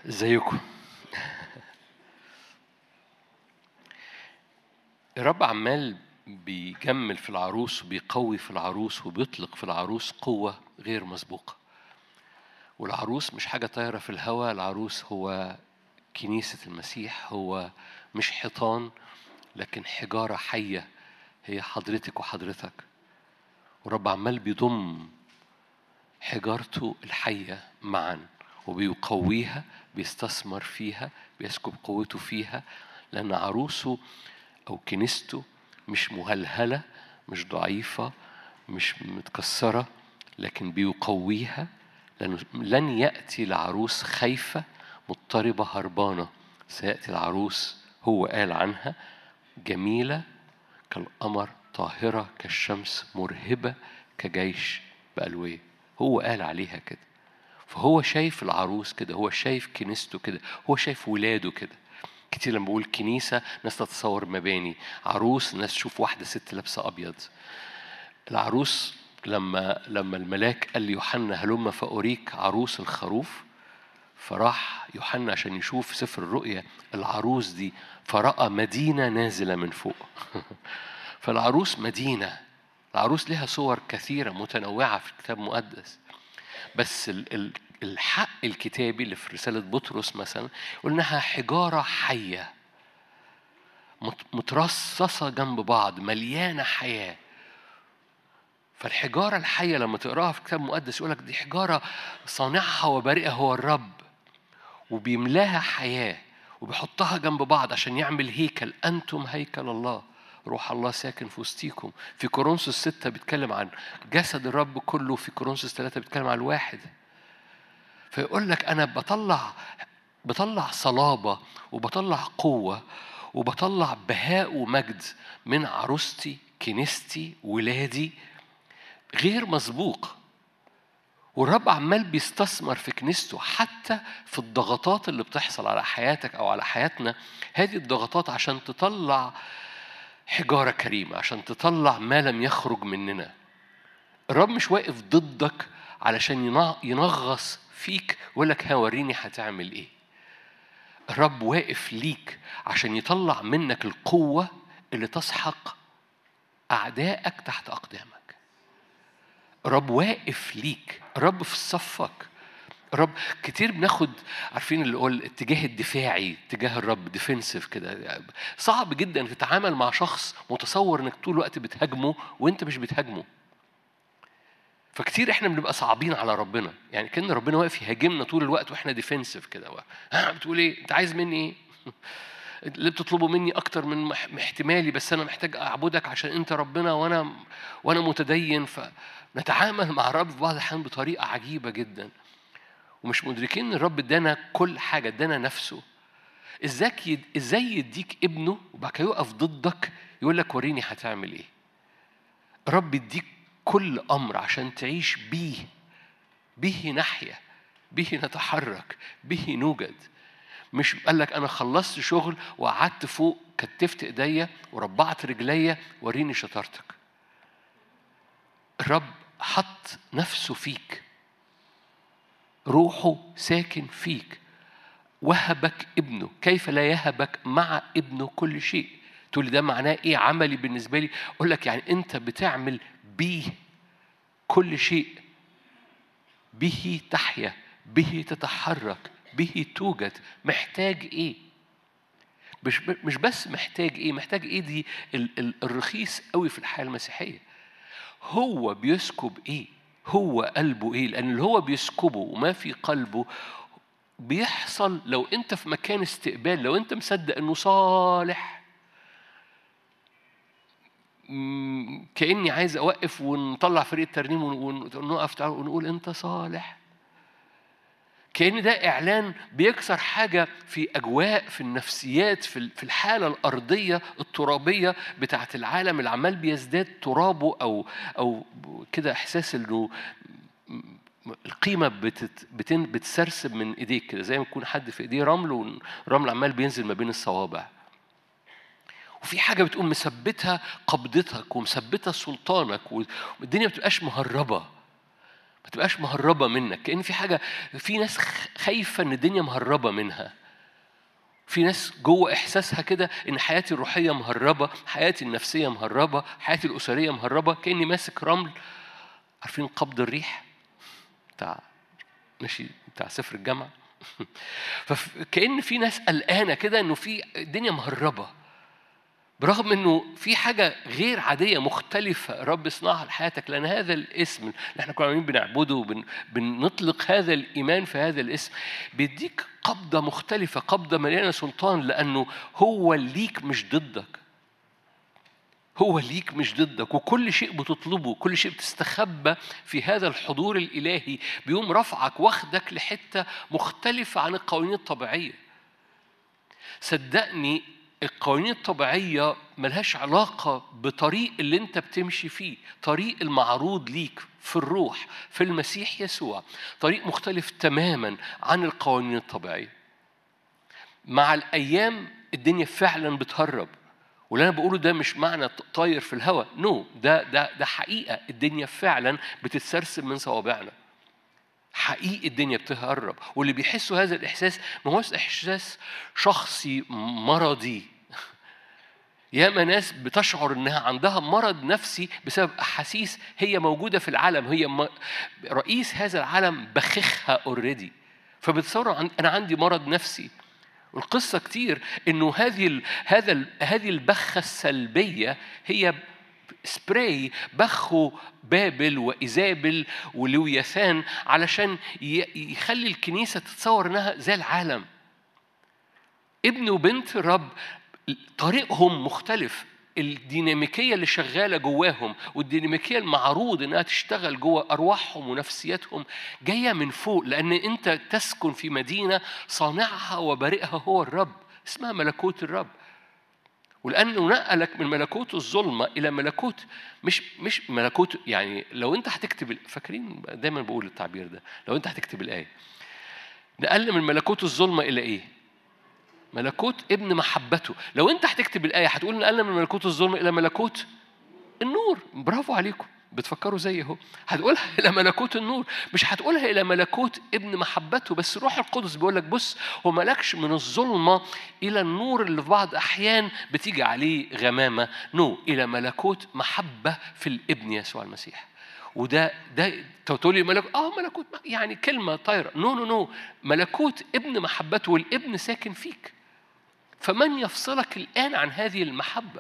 ازيكم الرب عمال بيجمل في العروس وبيقوي في العروس وبيطلق في العروس قوة غير مسبوقة والعروس مش حاجة طايرة في الهواء العروس هو كنيسة المسيح هو مش حيطان لكن حجارة حية هي حضرتك وحضرتك والرب عمال بيضم حجارته الحية معا وبيقويها بيستثمر فيها بيسكب قوته فيها لأن عروسه أو كنيسته مش مهلهلة مش ضعيفة مش متكسرة لكن بيقويها لأنه لن يأتي العروس خايفة مضطربة هربانة سيأتي العروس هو قال عنها جميلة كالقمر طاهرة كالشمس مرهبة كجيش بألوية هو قال عليها كده فهو شايف العروس كده هو شايف كنيسته كده هو شايف ولاده كده كتير لما بقول كنيسة ناس تتصور مباني عروس ناس تشوف واحدة ست لابسة أبيض العروس لما لما الملاك قال ليوحنا هلم فأريك عروس الخروف فراح يوحنا عشان يشوف سفر الرؤيا العروس دي فرأى مدينة نازلة من فوق فالعروس مدينة العروس لها صور كثيرة متنوعة في الكتاب المقدس بس ال- ال- الحق الكتابي اللي في رسالة بطرس مثلا يقول إنها حجارة حية مت- مترصصة جنب بعض مليانة حياة فالحجارة الحية لما تقراها في الكتاب المقدس يقول لك دي حجارة صانعها وبارئها هو الرب وبيملاها حياة وبيحطها جنب بعض عشان يعمل هيكل أنتم هيكل الله روح الله ساكن في وسطيكم في كورنثوس ستة بيتكلم عن جسد الرب كله في كورنثوس ثلاثة بيتكلم عن الواحد فيقول لك أنا بطلع بطلع صلابة وبطلع قوة وبطلع بهاء ومجد من عروستي كنيستي ولادي غير مسبوق والرب عمال بيستثمر في كنيسته حتى في الضغطات اللي بتحصل على حياتك او على حياتنا هذه الضغطات عشان تطلع حجاره كريمه عشان تطلع ما لم يخرج مننا الرب مش واقف ضدك علشان ينا- ينغص فيك ويقول لك ها وريني هتعمل ايه الرب واقف ليك عشان يطلع منك القوه اللي تسحق اعدائك تحت اقدامك الرب واقف ليك الرب في صفك الرب كتير بناخد عارفين اللي هو الاتجاه الدفاعي تجاه الرب ديفنسيف كده صعب جدا تتعامل مع شخص متصور انك طول الوقت بتهاجمه وانت مش بتهاجمه فكتير احنا بنبقى صعبين على ربنا يعني كان ربنا واقف يهاجمنا طول الوقت واحنا ديفنسيف كده ها بتقول ايه انت عايز مني ايه اللي بتطلبه مني اكتر من مح- احتمالي بس انا محتاج اعبدك عشان انت ربنا وانا وانا متدين فنتعامل مع الرب في بعض الاحيان بطريقه عجيبه جدا ومش مدركين ان الرب ادانا كل حاجه ادانا نفسه ازاي يد... ازاي يديك ابنه وبعد كده يقف ضدك يقول لك وريني هتعمل ايه الرب يديك كل امر عشان تعيش بيه به نحيا به نتحرك به نوجد مش قال لك انا خلصت شغل وقعدت فوق كتفت ايديا وربعت رجليا وريني شطارتك الرب حط نفسه فيك روحه ساكن فيك وهبك ابنه كيف لا يهبك مع ابنه كل شيء تقول لي ده معناه ايه عملي بالنسبه لي اقول لك يعني انت بتعمل بيه كل شيء به تحيا به تتحرك به توجد محتاج ايه مش مش بس محتاج ايه محتاج ايه دي ال- ال- الرخيص قوي في الحياه المسيحيه هو بيسكب ايه هو قلبه ايه لان اللي هو بيسكبه وما في قلبه بيحصل لو انت في مكان استقبال لو انت مصدق انه صالح مم، كاني عايز اوقف ونطلع فريق الترنيم ون- ونقف تعال ونقول انت صالح كأن ده إعلان بيكسر حاجة في أجواء في النفسيات في ال- في الحالة الأرضية الترابية بتاعت العالم اللي عمال بيزداد ترابه أو أو كده إحساس إنه م- القيمة بتت بتن بتسرسب من إيديك كده زي ما يكون حد في إيديه رمل والرمل عمال بينزل ما بين الصوابع وفي حاجة بتقوم مثبتها قبضتك ومثبتها سلطانك والدنيا ما بتبقاش مهربة ما تبقاش مهربة منك كأن في حاجة في ناس خايفة إن الدنيا مهربة منها في ناس جوه إحساسها كده إن حياتي الروحية مهربة حياتي النفسية مهربة حياتي الأسرية مهربة كأني ماسك رمل عارفين قبض الريح بتاع ماشي بتاع سفر الجامعة فكأن في ناس قلقانة كده إنه في الدنيا مهربة برغم انه في حاجه غير عاديه مختلفه رب يصنعها لحياتك لان هذا الاسم اللي احنا كنا عاملين بنعبده وبنطلق هذا الايمان في هذا الاسم بيديك قبضه مختلفه قبضه مليانه سلطان لانه هو ليك مش ضدك هو ليك مش ضدك وكل شيء بتطلبه كل شيء بتستخبى في هذا الحضور الإلهي بيقوم رفعك واخدك لحتة مختلفة عن القوانين الطبيعية صدقني القوانين الطبيعية ملهاش علاقة بطريق اللي انت بتمشي فيه طريق المعروض ليك في الروح في المسيح يسوع طريق مختلف تماما عن القوانين الطبيعية مع الأيام الدنيا فعلا بتهرب واللي انا بقوله ده مش معنى طاير في الهواء نو no. ده ده ده حقيقه الدنيا فعلا بتتسرسب من صوابعنا حقيقي الدنيا بتهرب واللي بيحسوا هذا الإحساس ما هوش إحساس شخصي مرضي ياما ناس بتشعر انها عندها مرض نفسي بسبب احاسيس هي موجوده في العالم هي رئيس هذا العالم بخخها اوريدي فبتصور انا عندي مرض نفسي والقصه كتير انه هذه ال هذا ال هذه البخه السلبيه هي سبراي بخوا بابل وإيزابل ولوياثان علشان يخلي الكنيسة تتصور إنها زي العالم ابن وبنت الرب طريقهم مختلف الديناميكية اللي شغالة جواهم والديناميكية المعروض إنها تشتغل جوا أرواحهم ونفسيتهم جاية من فوق لأن أنت تسكن في مدينة صانعها وبارئها هو الرب اسمها ملكوت الرب ولأنه نقلك من ملكوت الظلمة إلى ملكوت مش مش ملكوت يعني لو أنت هتكتب فاكرين دايما بقول التعبير ده لو أنت هتكتب الآية نقل من ملكوت الظلمة إلى إيه؟ ملكوت ابن محبته لو أنت هتكتب الآية هتقول نقلنا من ملكوت الظلمة إلى ملكوت النور برافو عليكم بتفكروا زي اهو هتقولها الى ملكوت النور مش هتقولها الى ملكوت ابن محبته بس الروح القدس بيقول لك بص هو ملكش من الظلمه الى النور اللي في بعض احيان بتيجي عليه غمامه نو الى ملكوت محبه في الابن يسوع المسيح وده ده تقول لي ملك اه ملكوت يعني كلمه طايره نو نو نو ملكوت ابن محبته والابن ساكن فيك فمن يفصلك الان عن هذه المحبه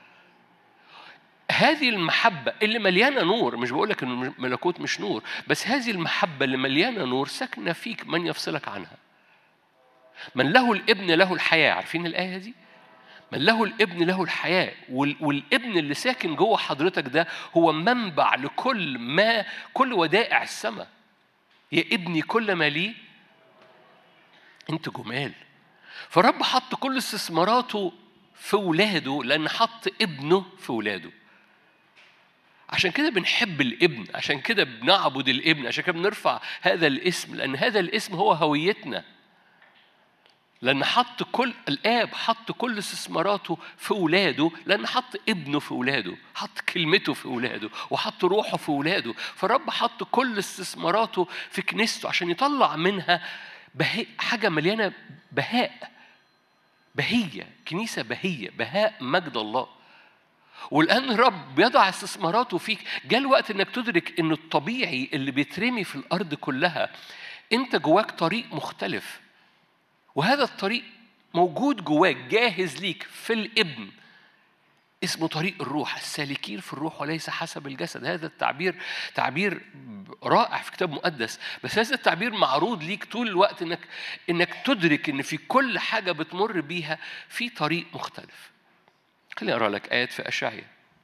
هذه المحبة اللي مليانة نور مش بقول لك إن الملكوت مش نور بس هذه المحبة اللي مليانة نور ساكنة فيك من يفصلك عنها من له الابن له الحياة عارفين الآية دي؟ من له الابن له الحياة والابن اللي ساكن جوه حضرتك ده هو منبع لكل ما كل ودائع السماء يا ابني كل ما لي انت جمال فرب حط كل استثماراته في ولاده لأن حط ابنه في ولاده عشان كده بنحب الابن عشان كده بنعبد الابن عشان كده بنرفع هذا الاسم لأن هذا الاسم هو هويتنا لأن حط كل الآب حط كل استثماراته في ولاده لأن حط ابنه في ولاده حط كلمته في ولاده وحط روحه في ولاده فرب حط كل استثماراته في كنيسته عشان يطلع منها بهاء حاجة مليانة بهاء بهية كنيسة بهية بهاء مجد الله والآن الرب بيضع استثماراته فيك جاء الوقت إنك تدرك إن الطبيعي اللي بيترمي في الأرض كلها أنت جواك طريق مختلف وهذا الطريق موجود جواك جاهز ليك في الابن اسمه طريق الروح السالكين في الروح وليس حسب الجسد هذا التعبير تعبير رائع في كتاب مقدس بس هذا التعبير معروض ليك طول الوقت انك انك تدرك ان في كل حاجه بتمر بيها في طريق مختلف خليني أقرأ لك آيات في أشعيا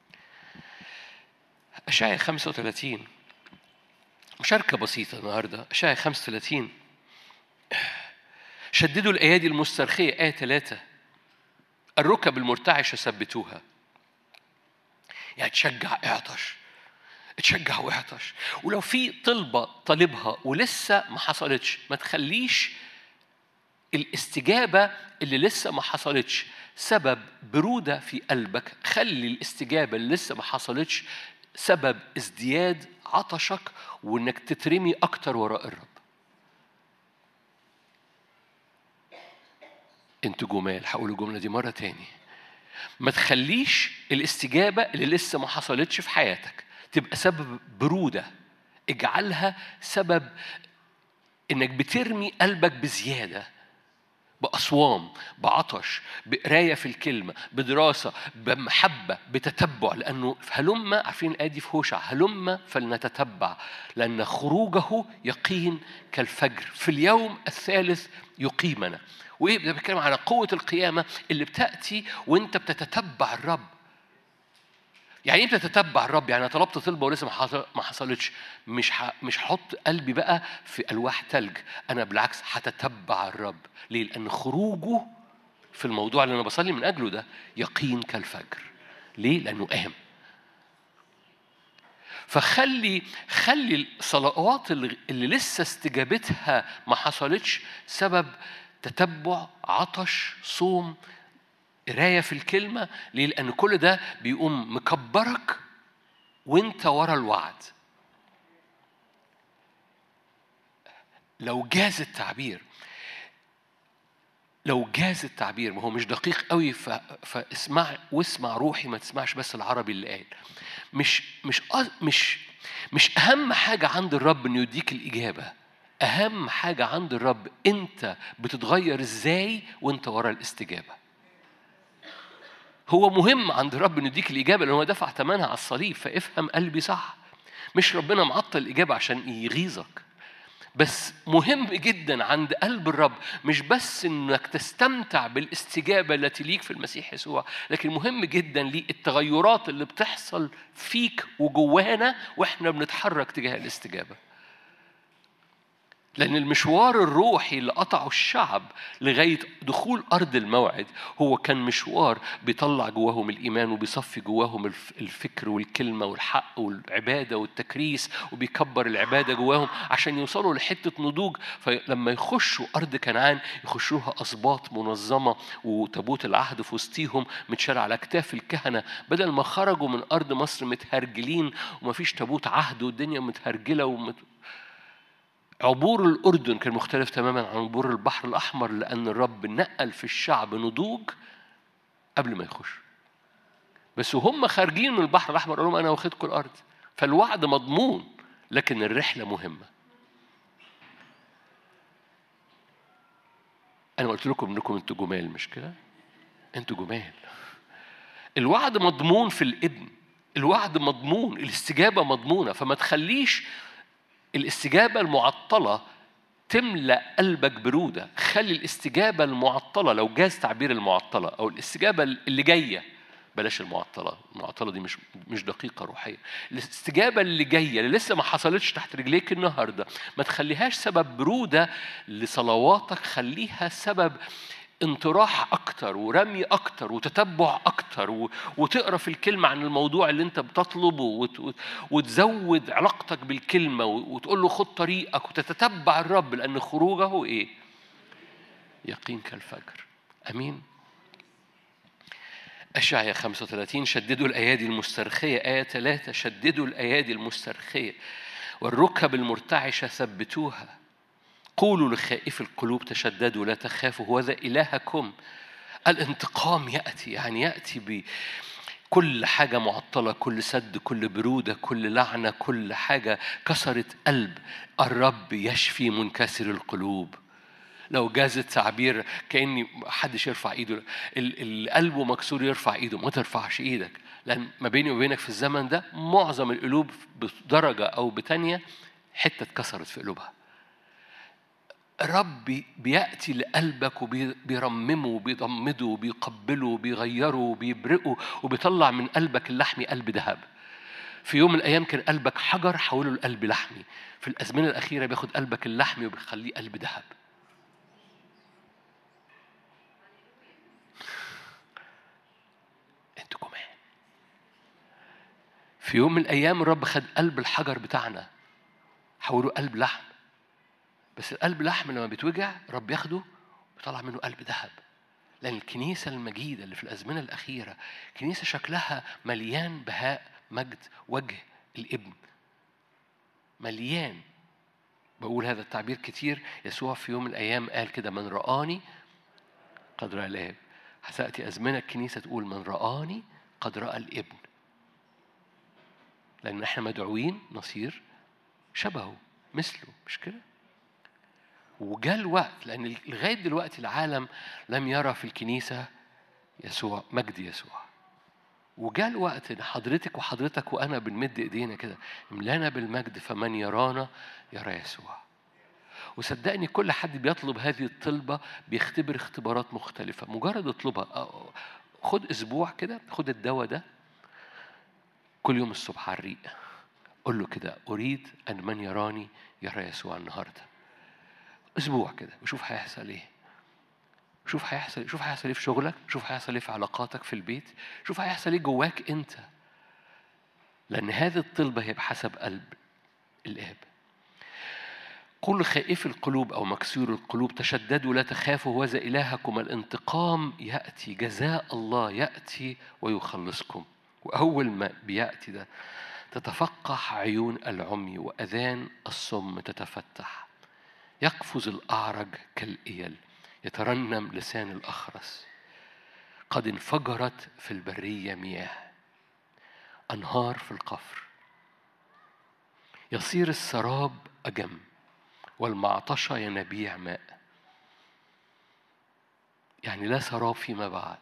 أشعيا 35 مشاركة بسيطة النهاردة أشعيا 35 شددوا الأيادي المسترخية آية 3 الركب المرتعشة ثبتوها يعني تشجع اعطش تشجع واعطش ولو في طلبة طالبها ولسه ما حصلتش ما تخليش الاستجابة اللي لسه ما حصلتش سبب برودة في قلبك خلي الاستجابة اللي لسه ما حصلتش سبب ازدياد عطشك وانك تترمي اكتر وراء الرب انتوا جمال هقول الجمله دي مره تاني ما تخليش الاستجابه اللي لسه ما حصلتش في حياتك تبقى سبب بروده اجعلها سبب انك بترمي قلبك بزياده بأصوام بعطش بقراية في الكلمة بدراسة بمحبة بتتبع لأنه هلم عارفين الآية دي في هوشع هلم فلنتتبع لأن خروجه يقين كالفجر في اليوم الثالث يقيمنا وإيه ده بيتكلم على قوة القيامة اللي بتأتي وأنت بتتتبع الرب يعني انت تتبع الرب يعني انا طلبت طلبه ولسه ما حصلتش مش مش هحط قلبي بقى في الواح ثلج انا بالعكس هتتبع الرب ليه لان خروجه في الموضوع اللي انا بصلي من اجله ده يقين كالفجر ليه لانه قام فخلي خلي الصلوات اللي لسه استجابتها ما حصلتش سبب تتبع عطش صوم قرايه في الكلمه ليه؟ لان كل ده بيقوم مكبرك وانت ورا الوعد لو جاز التعبير لو جاز التعبير ما هو مش دقيق قوي ف... فاسمع واسمع روحي ما تسمعش بس العربي اللي قال مش مش مش مش اهم حاجه عند الرب انه يديك الاجابه اهم حاجه عند الرب انت بتتغير ازاي وانت ورا الاستجابه هو مهم عند الرب انه يديك الاجابه لان هو دفع ثمنها على الصليب فافهم قلبي صح مش ربنا معطل الاجابه عشان يغيظك بس مهم جدا عند قلب الرب مش بس انك تستمتع بالاستجابه التي ليك في المسيح يسوع لكن مهم جدا ليه التغيرات اللي بتحصل فيك وجوانا واحنا بنتحرك تجاه الاستجابه لأن المشوار الروحي اللي قطعه الشعب لغاية دخول أرض الموعد هو كان مشوار بيطلع جواهم الإيمان وبيصفي جواهم الفكر والكلمة والحق والعبادة والتكريس وبيكبر العبادة جواهم عشان يوصلوا لحتة نضوج فلما يخشوا أرض كنعان يخشوها أسباط منظمة وتابوت العهد في وسطيهم متشال على أكتاف الكهنة بدل ما خرجوا من أرض مصر متهرجلين ومفيش تابوت عهد والدنيا متهرجلة ومت... عبور الأردن كان مختلف تماما عن عبور البحر الأحمر لأن الرب نقل في الشعب نضوج قبل ما يخش بس وهم خارجين من البحر الأحمر قال لهم أنا واخدكم الأرض فالوعد مضمون لكن الرحلة مهمة أنا قلت لكم إنكم أنتوا جمال مش كده؟ أنتوا جمال الوعد مضمون في الابن الوعد مضمون الاستجابة مضمونة فما تخليش الاستجابة المعطلة تملأ قلبك برودة خلي الاستجابة المعطلة لو جاز تعبير المعطلة أو الاستجابة اللي جاية بلاش المعطلة المعطلة دي مش مش دقيقة روحية الاستجابة اللي جاية اللي لسه ما حصلتش تحت رجليك النهاردة ما تخليهاش سبب برودة لصلواتك خليها سبب انطراح أكتر ورمي أكتر وتتبع أكتر وتقرأ في الكلمة عن الموضوع اللي أنت بتطلبه وتزود علاقتك بالكلمة وتقول له خد طريقك وتتتبع الرب لأن خروجه إيه؟ يقين كالفجر أمين أشعيا 35 شددوا الأيادي المسترخية آية 3 شددوا الأيادي المسترخية والركب المرتعشة ثبتوها قولوا لخائف القلوب تشددوا لا تخافوا هو ذا إلهكم الانتقام يأتي يعني يأتي ب كل حاجة معطلة كل سد كل برودة كل لعنة كل حاجة كسرت قلب الرب يشفي منكسر القلوب لو جاز التعبير كأني حدش يرفع ايده القلب مكسور يرفع ايده ما ترفعش ايدك لأن ما بيني وبينك في الزمن ده معظم القلوب بدرجة أو بتانية حتة اتكسرت في قلوبها الرب بيأتي لقلبك وبيرممه وبيضمده وبيقبله وبيغيره وبيبرئه وبيطلع من قلبك اللحمي قلب ذهب في يوم من الأيام كان قلبك حجر حوله لقلب لحمي في الأزمنة الأخيرة بياخد قلبك اللحمي وبيخليه قلب ذهب انتوا كمان في يوم من الأيام الرب خد قلب الحجر بتاعنا حوله قلب لحم بس القلب لحم لما بيتوجع رب ياخده بيطلع منه قلب ذهب لأن الكنيسة المجيدة اللي في الأزمنة الأخيرة كنيسة شكلها مليان بهاء مجد وجه الابن مليان بقول هذا التعبير كتير يسوع في يوم من الأيام قال كده من رآني قد رأى الآب هتأتي أزمنة الكنيسة تقول من رآني قد رأى الابن لأن احنا مدعوين نصير شبهه مثله مش كده؟ وجاء الوقت لأن لغاية دلوقتي العالم لم يرى في الكنيسة يسوع مجد يسوع وجاء الوقت ان حضرتك وحضرتك وانا بنمد ايدينا كده املانا بالمجد فمن يرانا يرى يسوع وصدقني كل حد بيطلب هذه الطلبة بيختبر اختبارات مختلفة مجرد اطلبها خد اسبوع كده خد الدواء ده كل يوم الصبح على الريق قول له كده اريد ان من يراني يرى يسوع النهارده اسبوع كده وشوف هيحصل ايه شوف هيحصل شوف هيحصل ايه في شغلك شوف هيحصل ايه في علاقاتك في البيت شوف هيحصل ايه جواك انت لان هذه الطلبه هي بحسب قلب الاب قل خائف القلوب او مكسور القلوب تشددوا لا تخافوا وذا الهكم الانتقام ياتي جزاء الله ياتي ويخلصكم واول ما بياتي ده تتفقح عيون العمي واذان الصم تتفتح يقفز الاعرج كالايل يترنم لسان الأخرس قد انفجرت في البرية مياه أنهار في القفر يصير السراب أجم والمعطشة ينابيع ماء يعني لا سراب فيما بعد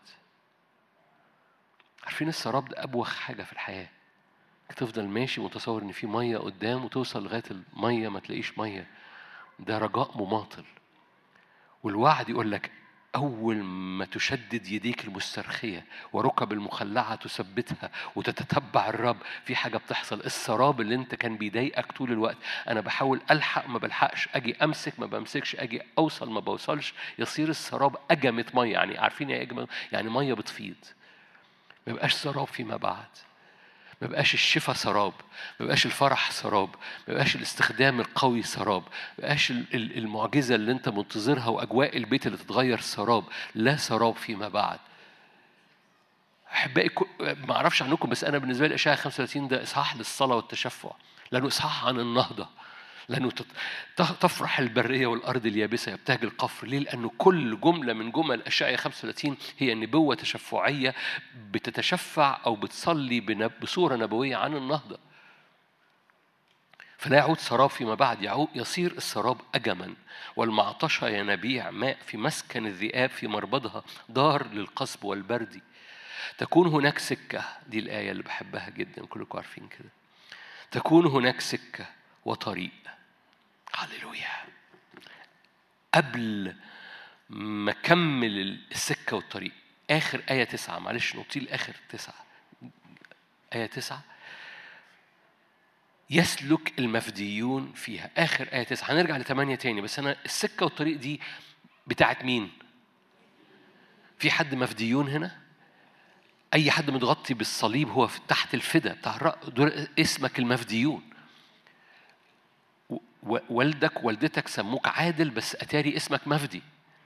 عارفين السراب ده أبوخ حاجة في الحياة تفضل ماشي متصور إن في مية قدام وتوصل لغاية المية ما تلاقيش مية ده رجاء مماطل والوعد يقول لك أول ما تشدد يديك المسترخية وركب المخلعة تثبتها وتتتبع الرب في حاجة بتحصل السراب اللي انت كان بيضايقك طول الوقت أنا بحاول ألحق ما بلحقش أجي أمسك ما بمسكش أجي أوصل ما بوصلش يصير السراب أجمة مية يعني عارفين يا أجمة يعني مية بتفيض ما يبقاش سراب فيما بعد ما بقاش الشفاء سراب ما بقاش الفرح سراب ما بقاش الاستخدام القوي سراب ما بقاش المعجزة اللي انت منتظرها وأجواء البيت اللي تتغير سراب لا سراب فيما بعد أحبائي ما أعرفش عنكم بس أنا بالنسبة لي أشعة 35 ده إصحاح للصلاة والتشفع لأنه إصحاح عن النهضة لأنه تفرح البرية والأرض اليابسة يبتهج القفر ليه؟ لأنه كل جملة من جمل أشعية 35 هي نبوة تشفعية بتتشفع أو بتصلي بصورة نبوية عن النهضة فلا يعود سراب فيما بعد يعود يصير السراب أجما والمعطشة ينابيع ماء في مسكن الذئاب في مربضها دار للقصب والبرد تكون هناك سكة دي الآية اللي بحبها جدا كلكم عارفين كده تكون هناك سكة وطريق هللويا قبل ما أكمل السكة والطريق آخر آية تسعة معلش نطيل آخر تسعة آية تسعة يسلك المفديون فيها آخر آية تسعة هنرجع لثمانية تاني بس أنا السكة والطريق دي بتاعت مين؟ في حد مفديون هنا؟ أي حد متغطي بالصليب هو في تحت الفدا بتاع دول اسمك المفديون والدك والدتك سموك عادل بس اتاري اسمك مفدي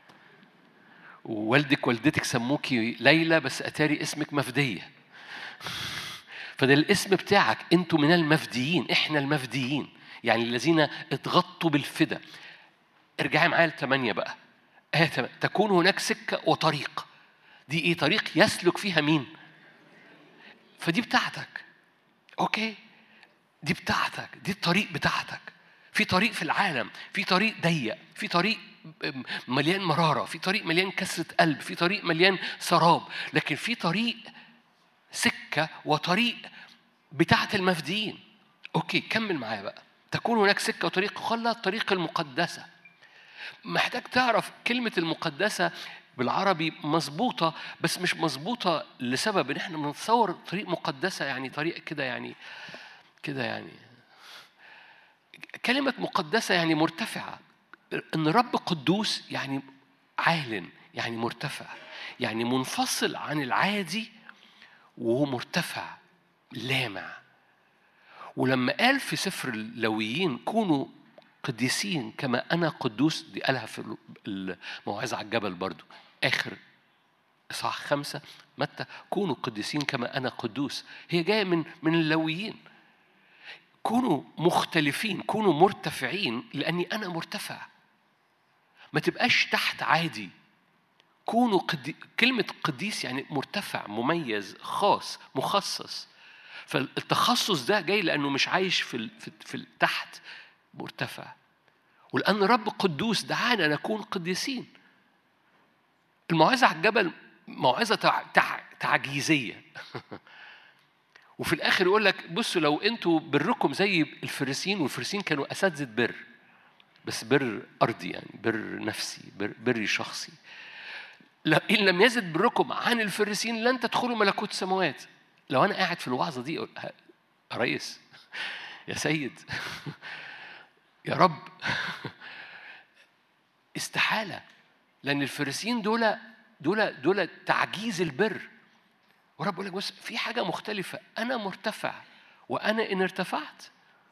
ووالدك والدتك سموكي ليلى بس اتاري اسمك مفديه فده الاسم بتاعك انتوا من المفديين احنا المفديين يعني الذين اتغطوا بالفدا ارجعي معايا لثمانية بقى آية تكون هناك سكة وطريق دي ايه طريق يسلك فيها مين فدي بتاعتك اوكي دي بتاعتك دي الطريق بتاعتك في طريق في العالم في طريق ضيق في طريق مليان مرارة في طريق مليان كسرة قلب في طريق مليان سراب لكن في طريق سكة وطريق بتاعة المفديين أوكي كمل معايا بقى تكون هناك سكة وطريق خلى الطريق المقدسة محتاج تعرف كلمة المقدسة بالعربي مظبوطة بس مش مظبوطة لسبب إن إحنا بنتصور طريق مقدسة يعني طريق كده يعني كده يعني كلمة مقدسة يعني مرتفعة إن رب قدوس يعني عال يعني مرتفع يعني منفصل عن العادي وهو مرتفع لامع ولما قال في سفر اللويين كونوا قديسين كما أنا قدوس دي قالها في الموعظة على الجبل برضو آخر إصحاح خمسة متى كونوا قديسين كما أنا قدوس هي جاية من من اللويين كونوا مختلفين كونوا مرتفعين لأني أنا مرتفع ما تبقاش تحت عادي كونوا قدي... كلمة قديس يعني مرتفع مميز خاص مخصص فالتخصص ده جاي لأنه مش عايش في ال... في, في ال... تحت مرتفع ولأن رب قدوس دعانا نكون قديسين الموعظة على الجبل موعظة تع... تع... تعجيزية وفي الآخر يقول لك بصوا لو أنتوا بركم زي الفريسين والفريسين كانوا أساتذة بر بس بر أرضي يعني بر نفسي بر بري شخصي إن لم يزد بركم عن الفريسين لن تدخلوا ملكوت السماوات لو أنا قاعد في الوعظة دي يا ريس يا سيد يا رب استحالة لأن الفريسين دول دول دول تعجيز البر ورب يقول لك بص في حاجة مختلفة أنا مرتفع وأنا إن ارتفعت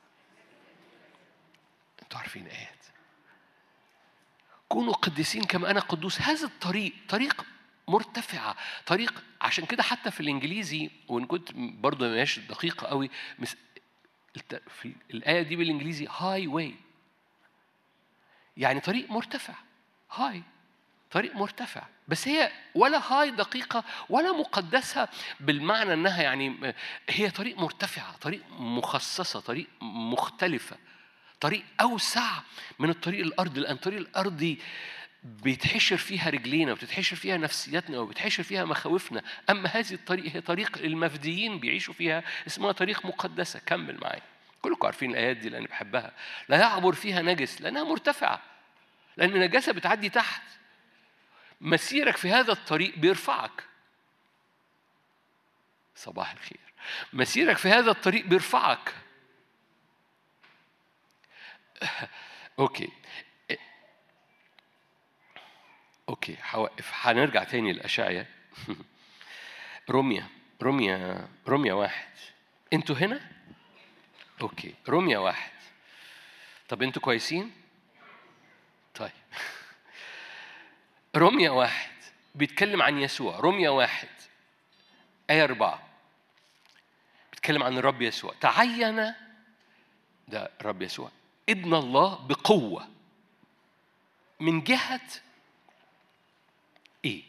أنتوا عارفين آيات كونوا قديسين كما أنا قدوس هذا الطريق طريق مرتفعة طريق عشان كده حتى في الإنجليزي وإن كنت برضه مش دقيقة قوي في الآية دي بالإنجليزي هاي واي يعني طريق مرتفع هاي طريق مرتفع بس هي ولا هاي دقيقة ولا مقدسة بالمعنى أنها يعني هي طريق مرتفعة طريق مخصصة طريق مختلفة طريق أوسع من الطريق الأرضي لأن الطريق الأرضي بيتحشر فيها رجلينا وبتتحشر فيها نفسيتنا وبتحشر فيها مخاوفنا أما هذه الطريق هي طريق المفديين بيعيشوا فيها اسمها طريق مقدسة كمل معايا كلكم عارفين الآيات دي لأني بحبها لا يعبر فيها نجس لأنها مرتفعة لأن النجاسة بتعدي تحت مسيرك في هذا الطريق بيرفعك صباح الخير مسيرك في هذا الطريق بيرفعك اوكي اوكي هوقف هنرجع تاني لاشعيا روميا روميا روميا واحد انتوا هنا اوكي روميا واحد طب انتوا كويسين طيب روميا واحد بيتكلم عن يسوع روميا واحد آية أربعة بيتكلم عن الرب يسوع تعين ده الرب يسوع ابن الله بقوة من جهة إيه؟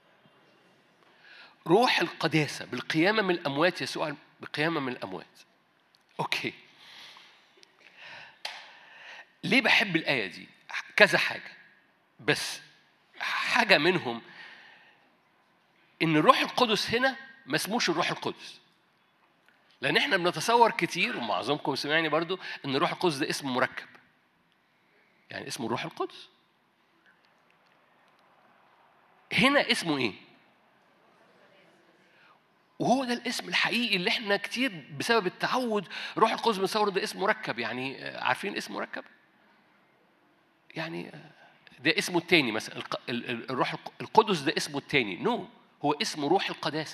روح القداسة بالقيامة من الأموات يسوع بقيامة من الأموات أوكي ليه بحب الآية دي؟ كذا حاجة بس حاجة منهم إن الروح القدس هنا ما اسموش الروح القدس لأن احنا بنتصور كتير ومعظمكم سمعني برضو إن الروح القدس ده اسم مركب يعني اسمه الروح القدس هنا اسمه ايه؟ وهو ده الاسم الحقيقي اللي احنا كتير بسبب التعود روح القدس بنصور ده اسم مركب يعني عارفين اسم مركب؟ يعني ده اسمه التاني مثلا الروح القدس ده اسمه التاني نو no. هو اسمه روح القداسه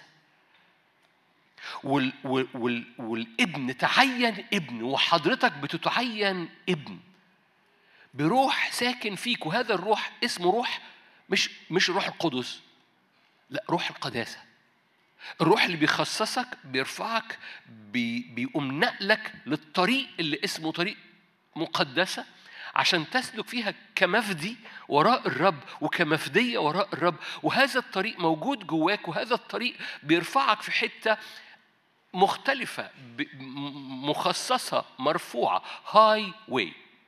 وال وال والابن تعين ابن وحضرتك بتتعين ابن بروح ساكن فيك وهذا الروح اسمه روح مش مش الروح القدس لا روح القداسه الروح اللي بيخصصك بيرفعك بي بيقوم نقلك للطريق اللي اسمه طريق مقدسه عشان تسلك فيها كمفدي وراء الرب وكمفدية وراء الرب وهذا الطريق موجود جواك وهذا الطريق بيرفعك في حتة مختلفة مخصصة مرفوعة هاي واي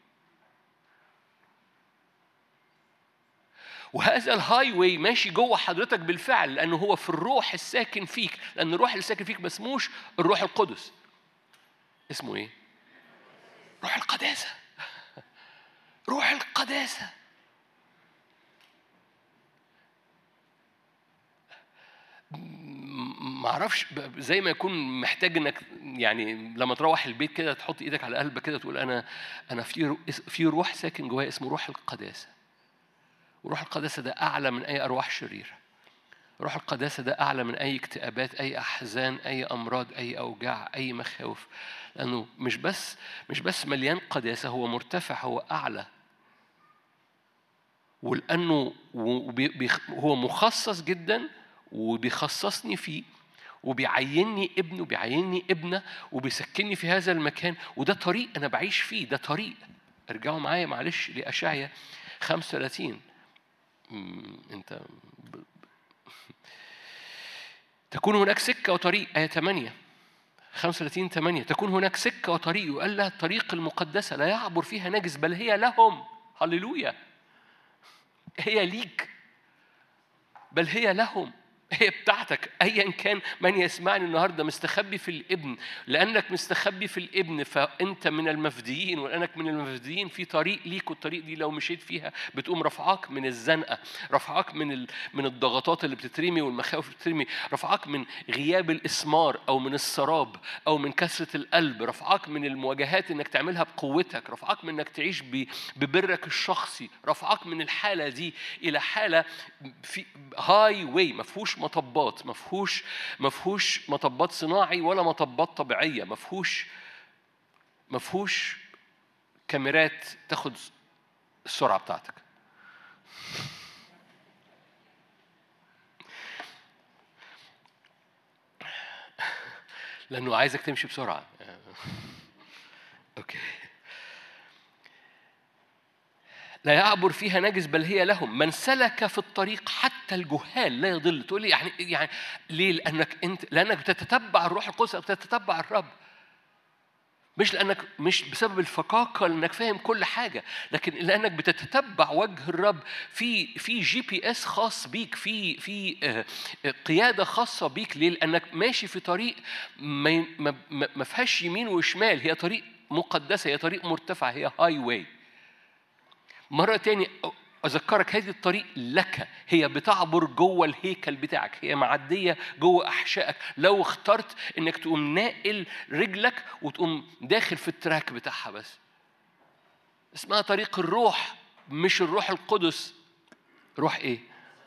وهذا الهاي واي ماشي جوه حضرتك بالفعل لأنه هو في الروح الساكن فيك لأن الروح اللي ساكن فيك ما اسموش الروح القدس اسمه ايه؟ روح القداسة روح القداسة ما اعرفش زي ما يكون محتاج انك يعني لما تروح البيت كده تحط ايدك على قلبك كده تقول انا انا في في روح ساكن جوايا اسمه روح القداسه وروح القداسه ده اعلى من اي ارواح شريره روح القداسه ده اعلى من اي اكتئابات اي احزان اي امراض اي اوجاع اي مخاوف لانه مش بس مش بس مليان قداسه هو مرتفع هو اعلى ولانه هو مخصص جدا وبيخصصني فيه وبيعينني ابن وبيعينني ابنة وبيسكنني في هذا المكان وده طريق أنا بعيش فيه ده طريق ارجعوا معايا معلش لأشعيا 35 أنت تكون هناك سكة وطريق آية 8 35 8 تكون هناك سكة وطريق يقال لها الطريق المقدسة لا يعبر فيها نجس بل هي لهم هللويا هي ليك بل هي لهم هي بتاعتك ايا كان من يسمعني النهارده مستخبي في الابن لانك مستخبي في الابن فانت من المفديين ولانك من المفديين في طريق ليك والطريق دي لو مشيت فيها بتقوم رفعاك من الزنقه رفعاك من من الضغطات اللي بتترمي والمخاوف اللي بتترمي رفعاك من غياب الاسمار او من السراب او من كسره القلب رفعاك من المواجهات انك تعملها بقوتك رفعاك من انك تعيش ببرك الشخصي رفعاك من الحاله دي الى حاله في هاي واي ما فيهوش مطبات ما فيهوش ما فيهوش مطبات صناعي ولا مطبات طبيعيه ما فيهوش ما فيهوش كاميرات تاخد السرعه بتاعتك لانه عايزك تمشي بسرعه اوكي لا يعبر فيها نجس بل هي لهم من سلك في الطريق حتى الجهال لا يضل تقول لي يعني يعني ليه لانك انت لانك بتتتبع الروح القدس بتتتبع الرب مش لانك مش بسبب الفقاقه لانك فاهم كل حاجه لكن لانك بتتتبع وجه الرب في في جي بي اس خاص بيك في في آه، قياده خاصه بيك ليه لانك ماشي في طريق ما ما فيهاش يمين وشمال هي طريق مقدسه هي طريق مرتفع هي هاي واي مرة تاني أذكرك هذه الطريق لك هي بتعبر جوه الهيكل بتاعك هي معدية جوه أحشائك لو اخترت إنك تقوم ناقل رجلك وتقوم داخل في التراك بتاعها بس اسمها طريق الروح مش الروح القدس روح إيه؟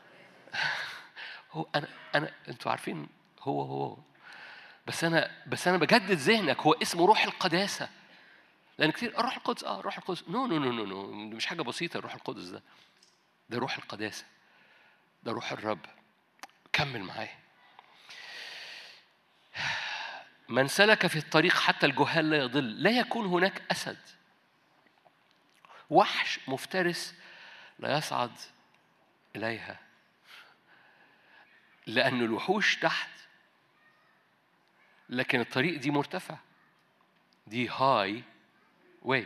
هو أنا أنا أنتوا عارفين هو هو بس أنا بس أنا بجدد ذهنك هو اسمه روح القداسة لأن كتير الروح القدس اه الروح القدس نو نو نو نو نو مش حاجة بسيطة الروح القدس ده ده روح القداسة ده روح الرب كمل معايا من سلك في الطريق حتى الجهال لا يضل لا يكون هناك أسد وحش مفترس لا يصعد إليها لأن الوحوش تحت لكن الطريق دي مرتفع دي هاي واي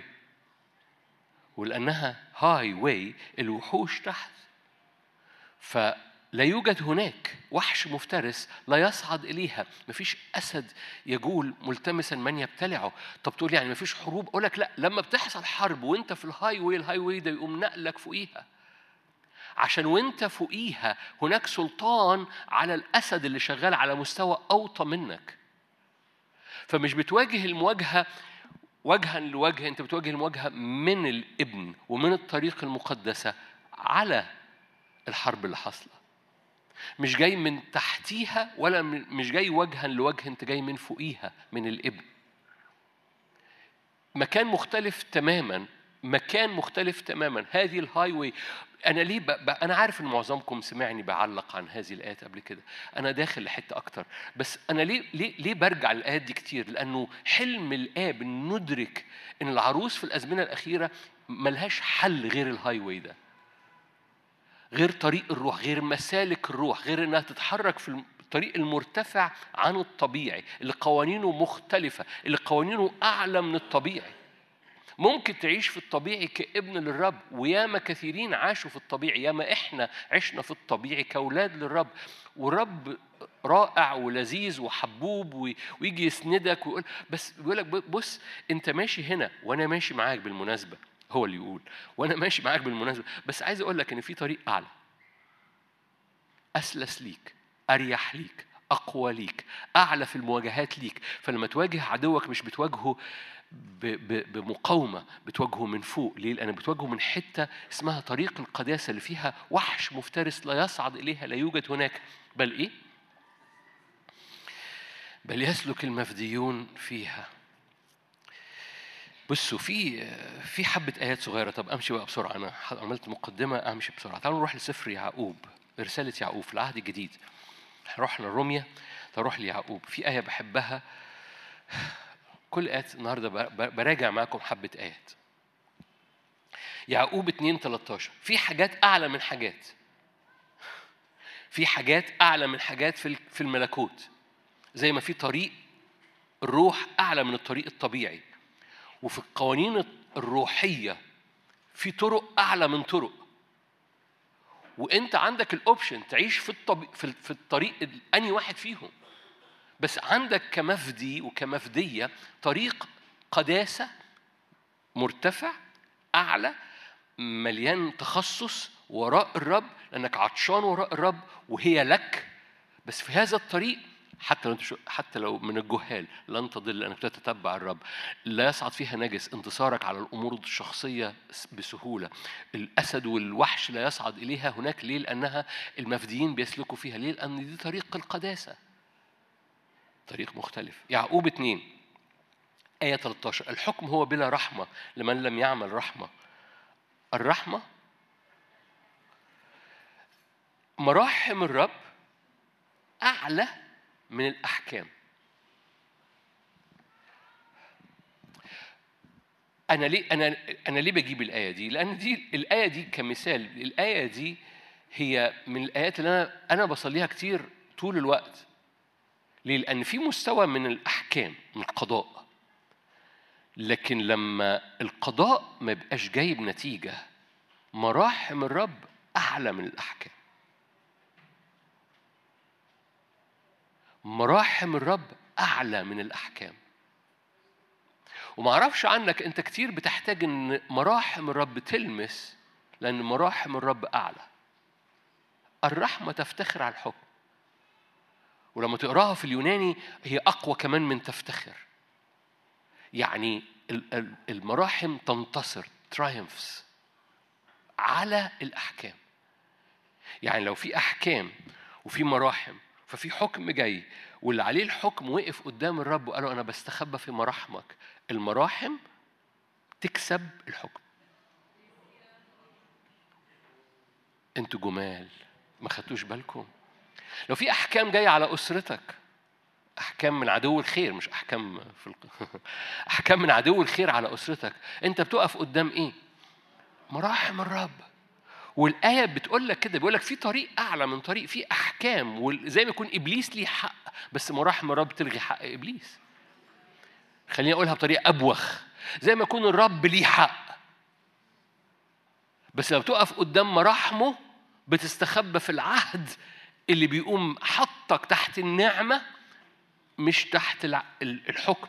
ولأنها هاي واي الوحوش تحت فلا يوجد هناك وحش مفترس لا يصعد إليها مفيش أسد يجول ملتمسا من يبتلعه طب تقول يعني مفيش حروب أقول لك لا لما بتحصل حرب وانت في الهاي واي الهاي واي ده يقوم نقلك فوقيها عشان وانت فوقيها هناك سلطان على الأسد اللي شغال على مستوى أوطى منك فمش بتواجه المواجهة وجها لوجه انت بتواجه المواجهه من الابن ومن الطريق المقدسه على الحرب اللي حاصله مش جاي من تحتيها ولا مش جاي وجها لوجه انت جاي من فوقيها من الابن مكان مختلف تماما مكان مختلف تماما هذه الهاي واي انا ليه ب... ب... انا عارف ان معظمكم سمعني بعلق عن هذه الايات قبل كده انا داخل لحته اكتر بس انا ليه ليه ليه برجع للايات دي كتير لانه حلم الاب ان ندرك ان العروس في الازمنه الاخيره ملهاش حل غير الهاي واي ده غير طريق الروح غير مسالك الروح غير انها تتحرك في الطريق المرتفع عن الطبيعي اللي قوانينه مختلفه اللي قوانينه اعلى من الطبيعي ممكن تعيش في الطبيعي كابن للرب وياما كثيرين عاشوا في الطبيعي ياما احنا عشنا في الطبيعي كاولاد للرب والرب رائع ولذيذ وحبوب ويجي يسندك ويقول بس بيقول لك بص انت ماشي هنا وانا ماشي معاك بالمناسبه هو اللي يقول وانا ماشي معاك بالمناسبه بس عايز اقول لك ان في طريق اعلى اسلس ليك اريح ليك اقوى ليك اعلى في المواجهات ليك فلما تواجه عدوك مش بتواجهه بمقاومة بتواجهه من فوق ليه؟ لأن بتواجهه من حتة اسمها طريق القداسة اللي فيها وحش مفترس لا يصعد إليها لا يوجد هناك بل إيه؟ بل يسلك المفديون فيها بصوا في في حبة آيات صغيرة طب أمشي بقى بسرعة أنا عملت مقدمة أمشي بسرعة تعالوا نروح لسفر يعقوب رسالة يعقوب في العهد الجديد رحنا روميا تروح ليعقوب في آية بحبها كل آيات النهارده براجع معاكم حبة آيات يعقوب 2 13 في حاجات أعلى من حاجات في حاجات أعلى من حاجات في الملكوت زي ما في طريق الروح أعلى من الطريق الطبيعي وفي القوانين الروحية في طرق أعلى من طرق وانت عندك الاوبشن تعيش في الطب... في الطريق اني واحد فيهم بس عندك كمفدي وكمفديه طريق قداسه مرتفع اعلى مليان تخصص وراء الرب لانك عطشان وراء الرب وهي لك بس في هذا الطريق حتى لو حتى لو من الجهال لن تضل لانك تتتبع الرب لا يصعد فيها نجس انتصارك على الامور الشخصيه بسهوله الاسد والوحش لا يصعد اليها هناك ليه لانها المفديين بيسلكوا فيها ليه لان دي طريق القداسه طريق مختلف يعقوب اتنين آية 13 الحكم هو بلا رحمة لمن لم يعمل رحمة الرحمة مراحم الرب أعلى من الأحكام أنا ليه أنا أنا ليه بجيب الآية دي؟ لأن دي الآية دي كمثال الآية دي هي من الآيات اللي أنا أنا بصليها كتير طول الوقت. ليه؟ لأن في مستوى من الأحكام من القضاء. لكن لما القضاء ما يبقاش جايب نتيجة مراحم الرب أعلى من الأحكام. مراحم الرب أعلى من الأحكام وما أعرفش عنك أنت كتير بتحتاج أن مراحم الرب تلمس لأن مراحم الرب أعلى الرحمة تفتخر على الحكم ولما تقراها في اليوناني هي أقوى كمان من تفتخر يعني المراحم تنتصر ترايمفز على الأحكام يعني لو في أحكام وفي مراحم ففي حكم جاي واللي عليه الحكم وقف قدام الرب وقال له أنا بستخبى في مراحمك المراحم تكسب الحكم انتوا جمال ما خدتوش بالكم لو في احكام جايه على اسرتك احكام من عدو الخير مش احكام في الق... احكام من عدو الخير على اسرتك انت بتقف قدام ايه مراحم الرب والآية بتقول لك كده بيقول لك في طريق أعلى من طريق في أحكام وزي ما يكون إبليس ليه حق بس مراحم الرب تلغي حق إبليس خليني أقولها بطريقة أبوخ زي ما يكون الرب ليه حق بس لو تقف قدام مراحمه بتستخبى في العهد اللي بيقوم حطك تحت النعمة مش تحت الحكم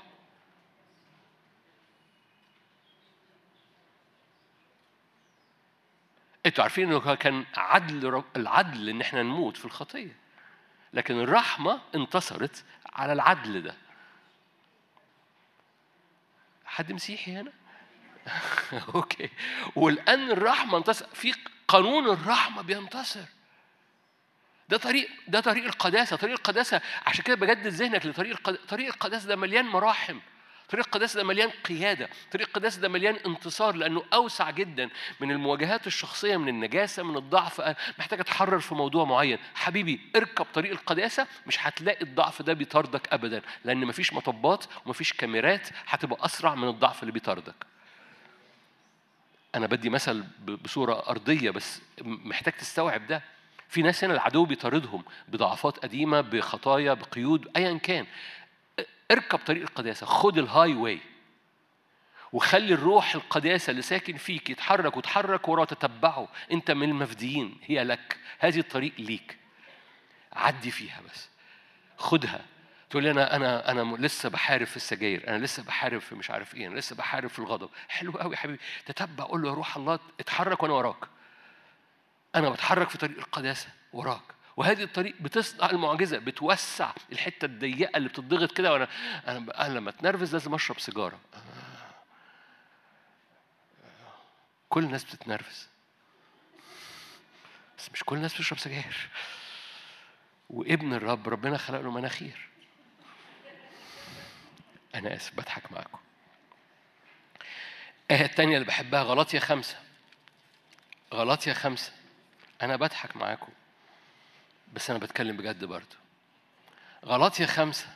انتوا عارفين انه كان عدل العدل ان احنا نموت في الخطيه لكن الرحمه انتصرت على العدل ده حد مسيحي هنا اوكي والان الرحمه انتصر في قانون الرحمه بينتصر ده طريق ده طريق القداسه طريق القداسه عشان كده بجدد ذهنك لطريق طريق القداسه ده مليان مراحم طريق القداسة ده مليان قيادة طريق القداسة ده مليان انتصار لأنه أوسع جدا من المواجهات الشخصية من النجاسة من الضعف محتاج أتحرر في موضوع معين حبيبي اركب طريق القداسة مش هتلاقي الضعف ده بيطاردك أبدا لأن مفيش مطبات ومفيش كاميرات هتبقى أسرع من الضعف اللي بيطاردك أنا بدي مثل بصورة أرضية بس محتاج تستوعب ده في ناس هنا العدو بيطاردهم بضعفات قديمة بخطايا بقيود أيا كان اركب طريق القداسة خد الهاي واي وخلي الروح القداسة اللي ساكن فيك يتحرك وتحرك وراه تتبعه انت من المفديين هي لك هذه الطريق ليك عدي فيها بس خدها تقول لي انا انا انا لسه بحارب في السجاير انا لسه بحارب في مش عارف ايه انا لسه بحارب في الغضب حلو قوي يا حبيبي تتبع قول له يا روح الله اتحرك وانا وراك انا بتحرك في طريق القداسه وراك وهذه الطريق بتصنع المعجزه بتوسع الحته الضيقه اللي بتضغط كده وانا انا انا لما اتنرفز لازم اشرب سيجاره كل الناس بتتنرفز بس مش كل الناس بتشرب سجاير وابن الرب ربنا خلق له مناخير انا اسف بضحك معاكم الآية التانية اللي بحبها غلطية خمسة غلطية خمسة أنا بضحك معاكم بس أنا بتكلم بجد برضه غلطية خمسة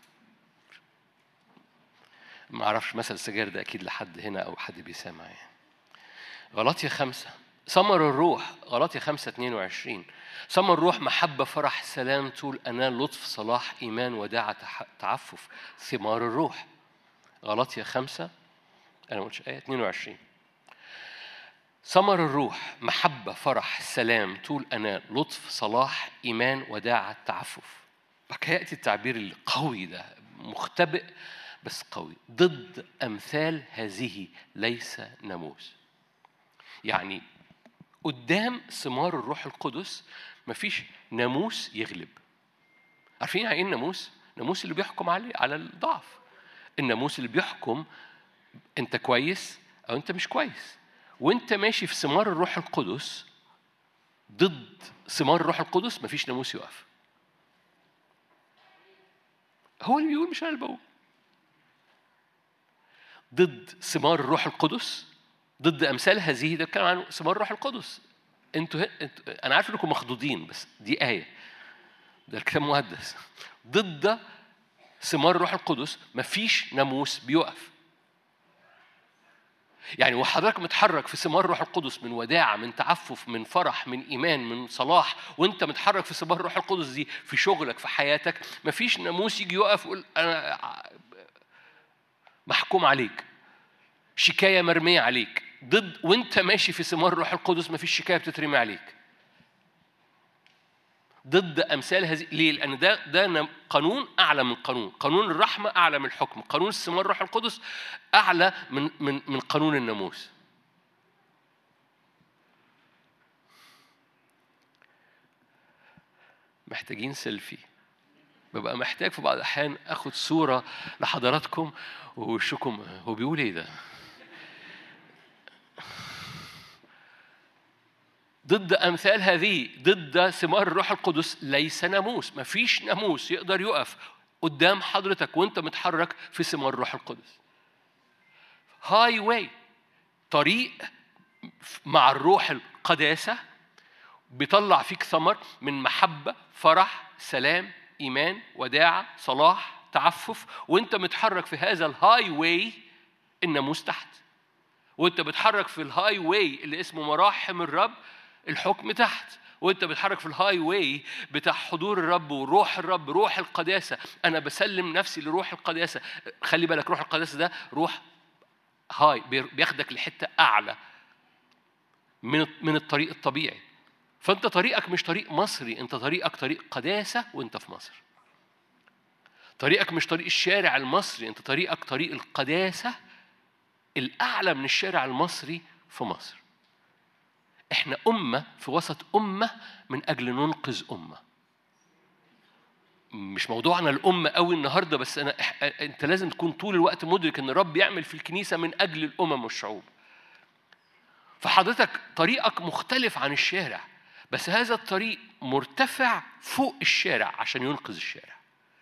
ما اعرفش مثل السجاير ده اكيد لحد هنا او حد بيسمع يعني غلطية خمسة ثمر الروح غلطية خمسة 22 ثمر الروح محبة فرح سلام طول أنال لطف صلاح إيمان وداعة تعفف ثمار الروح غلطية خمسة أنا ما قلتش آية 22 ثمر الروح محبة فرح سلام طول أناة لطف صلاح إيمان وداعة تعفف بقى يأتي التعبير القوي ده مختبئ بس قوي ضد أمثال هذه ليس ناموس يعني قدام ثمار الروح القدس مفيش ناموس يغلب عارفين يعني ايه الناموس؟ الناموس اللي بيحكم عليه على الضعف الناموس اللي بيحكم انت كويس او انت مش كويس وانت ماشي في ثمار الروح القدس ضد ثمار الروح القدس مفيش ناموس يقف هو اللي بيقول مش انا اللي بقول ضد ثمار الروح القدس ضد امثال هذه ده كان عن ثمار الروح القدس انتوا, انتوا انا عارف انكم مخضوضين بس دي ايه ده الكتاب المقدس ضد ثمار الروح القدس مفيش ناموس بيقف يعني وحضرتك متحرك في ثمار الروح القدس من وداعة من تعفف من فرح من إيمان من صلاح وأنت متحرك في ثمار الروح القدس دي في شغلك في حياتك مفيش ناموس يجي يقف يقول أنا محكوم عليك شكاية مرمية عليك ضد وأنت ماشي في ثمار الروح القدس مفيش شكاية بتترمي عليك ضد امثال هذه ليه؟ لان ده ده قانون اعلى من قانون، قانون الرحمه اعلى من الحكم، قانون الثمار الروح القدس اعلى من من من قانون الناموس. محتاجين سيلفي ببقى محتاج في بعض الاحيان اخد صوره لحضراتكم ووشكم هو بيقول ايه ده؟ ضد أمثال هذه ضد ثمار الروح القدس ليس ناموس مفيش ناموس يقدر يقف قدام حضرتك وانت متحرك في ثمار الروح القدس هاي واي طريق مع الروح القداسة بيطلع فيك ثمر من محبة فرح سلام إيمان وداعة صلاح تعفف وانت متحرك في هذا الهاي واي الناموس تحت وانت بتحرك في الهاي واي اللي اسمه مراحم الرب الحكم تحت وانت بتحرك في الهاي واي بتاع حضور الرب وروح الرب روح القداسه انا بسلم نفسي لروح القداسه خلي بالك روح القداسه ده روح هاي بياخدك لحته اعلى من من الطريق الطبيعي فانت طريقك مش طريق مصري انت طريقك طريق قداسه وانت في مصر طريقك مش طريق الشارع المصري انت طريقك طريق القداسه الاعلى من الشارع المصري في مصر احنا أمة في وسط أمة من أجل ننقذ أمة مش موضوعنا الأمة قوي النهاردة بس أنا أنت لازم تكون طول الوقت مدرك إن الرب يعمل في الكنيسة من أجل الأمم والشعوب فحضرتك طريقك مختلف عن الشارع بس هذا الطريق مرتفع فوق الشارع عشان ينقذ الشارع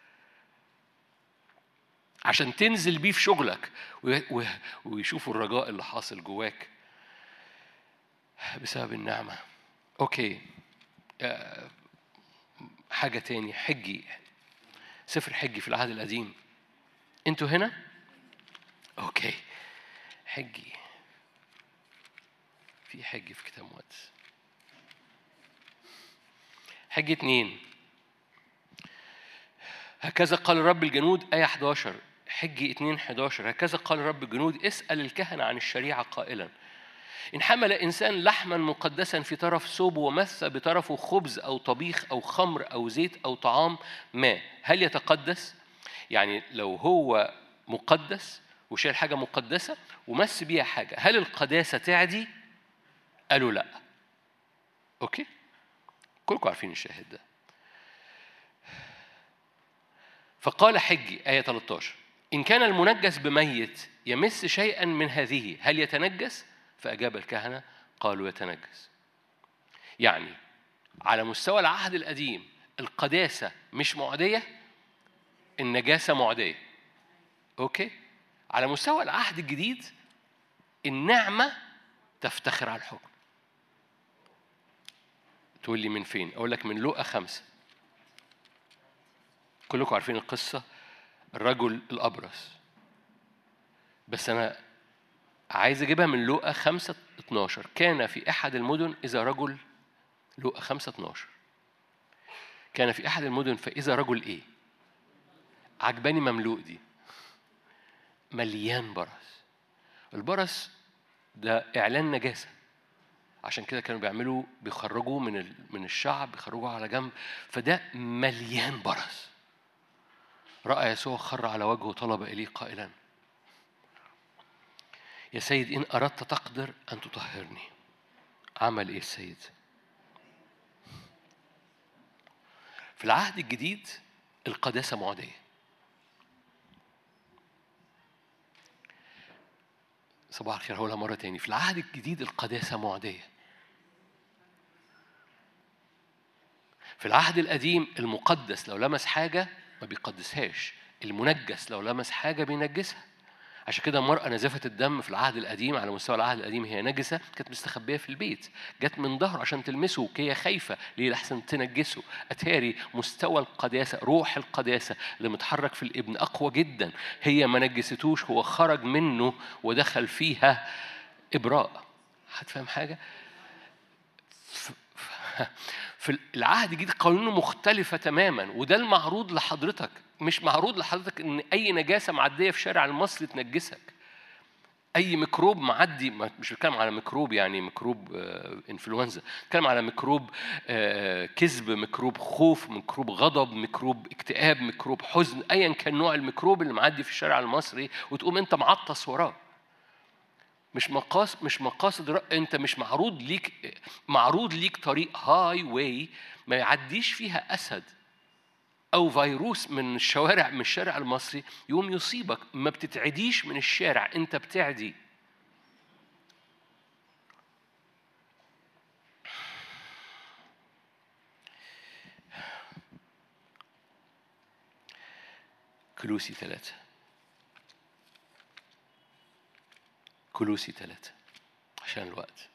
عشان تنزل بيه في شغلك ويشوفوا الرجاء اللي حاصل جواك بسبب النعمة أوكي آه، حاجة تاني حجي سفر حجي في العهد القديم أنتوا هنا؟ أوكي حجي في حجي في كتاب مقدس حج اتنين هكذا قال رب الجنود آية 11 حجي 2 11 هكذا قال رب الجنود اسأل الكهنة عن الشريعة قائلا إن حمل إنسان لحما مقدسا في طرف ثوبه ومث بطرفه خبز أو طبيخ أو خمر أو زيت أو طعام ما هل يتقدس؟ يعني لو هو مقدس وشايل حاجة مقدسة ومس بيها حاجة هل القداسة تعدي؟ قالوا لا أوكي؟ كلكم عارفين الشاهد ده فقال حجي آية 13 إن كان المنجس بميت يمس شيئا من هذه هل يتنجس؟ فأجاب الكهنة قالوا يتنجس يعني على مستوى العهد القديم القداسة مش معدية النجاسة معدية أوكي على مستوى العهد الجديد النعمة تفتخر على الحكم تقول لي من فين؟ أقول لك من لقا خمسة كلكم عارفين القصة الرجل الأبرص بس أنا عايز أجيبها من لوقا 5 12 كان في أحد المدن إذا رجل لوقا 5 12 كان في أحد المدن فإذا رجل إيه؟ عجباني مملوء دي مليان برص البرص ده إعلان نجاسة عشان كده كانوا بيعملوا بيخرجوا من من الشعب بيخرجوا على جنب فده مليان برص رأى يسوع خر على وجهه وطلب إليه قائلا يا سيد إن أردت تقدر أن تطهرني عمل إيه السيد في العهد الجديد القداسة معدية صباح الخير هقولها مرة تاني في العهد الجديد القداسة معدية في العهد القديم المقدس لو لمس حاجة ما بيقدسهاش المنجس لو لمس حاجة بينجسها عشان كده المرأة نزفة الدم في العهد القديم على مستوى العهد القديم هي نجسة كانت مستخبية في البيت جت من ظهره عشان تلمسه هي خايفة ليه لحسن تنجسه أتاري مستوى القداسة روح القداسة اللي متحرك في الابن أقوى جدا هي ما نجستوش هو خرج منه ودخل فيها إبراء هتفهم حاجة؟ في العهد الجديد قانونه مختلفة تماما وده المعروض لحضرتك مش معروض لحضرتك ان اي نجاسه معديه في شارع المصري تنجسك اي ميكروب معدي مش بتكلم على ميكروب يعني ميكروب آه، انفلونزا بتكلم على ميكروب آه، كذب ميكروب خوف ميكروب غضب ميكروب اكتئاب ميكروب حزن ايا كان نوع الميكروب اللي معدي في الشارع المصري وتقوم انت معطس وراه مش مقاصد مش مقاصد انت مش معروض ليك معروض ليك طريق هاي واي ما يعديش فيها اسد او فيروس من الشوارع من الشارع المصري يقوم يصيبك ما بتتعديش من الشارع انت بتعدي كلوسي ثلاثة كلوسي ثلاثة عشان الوقت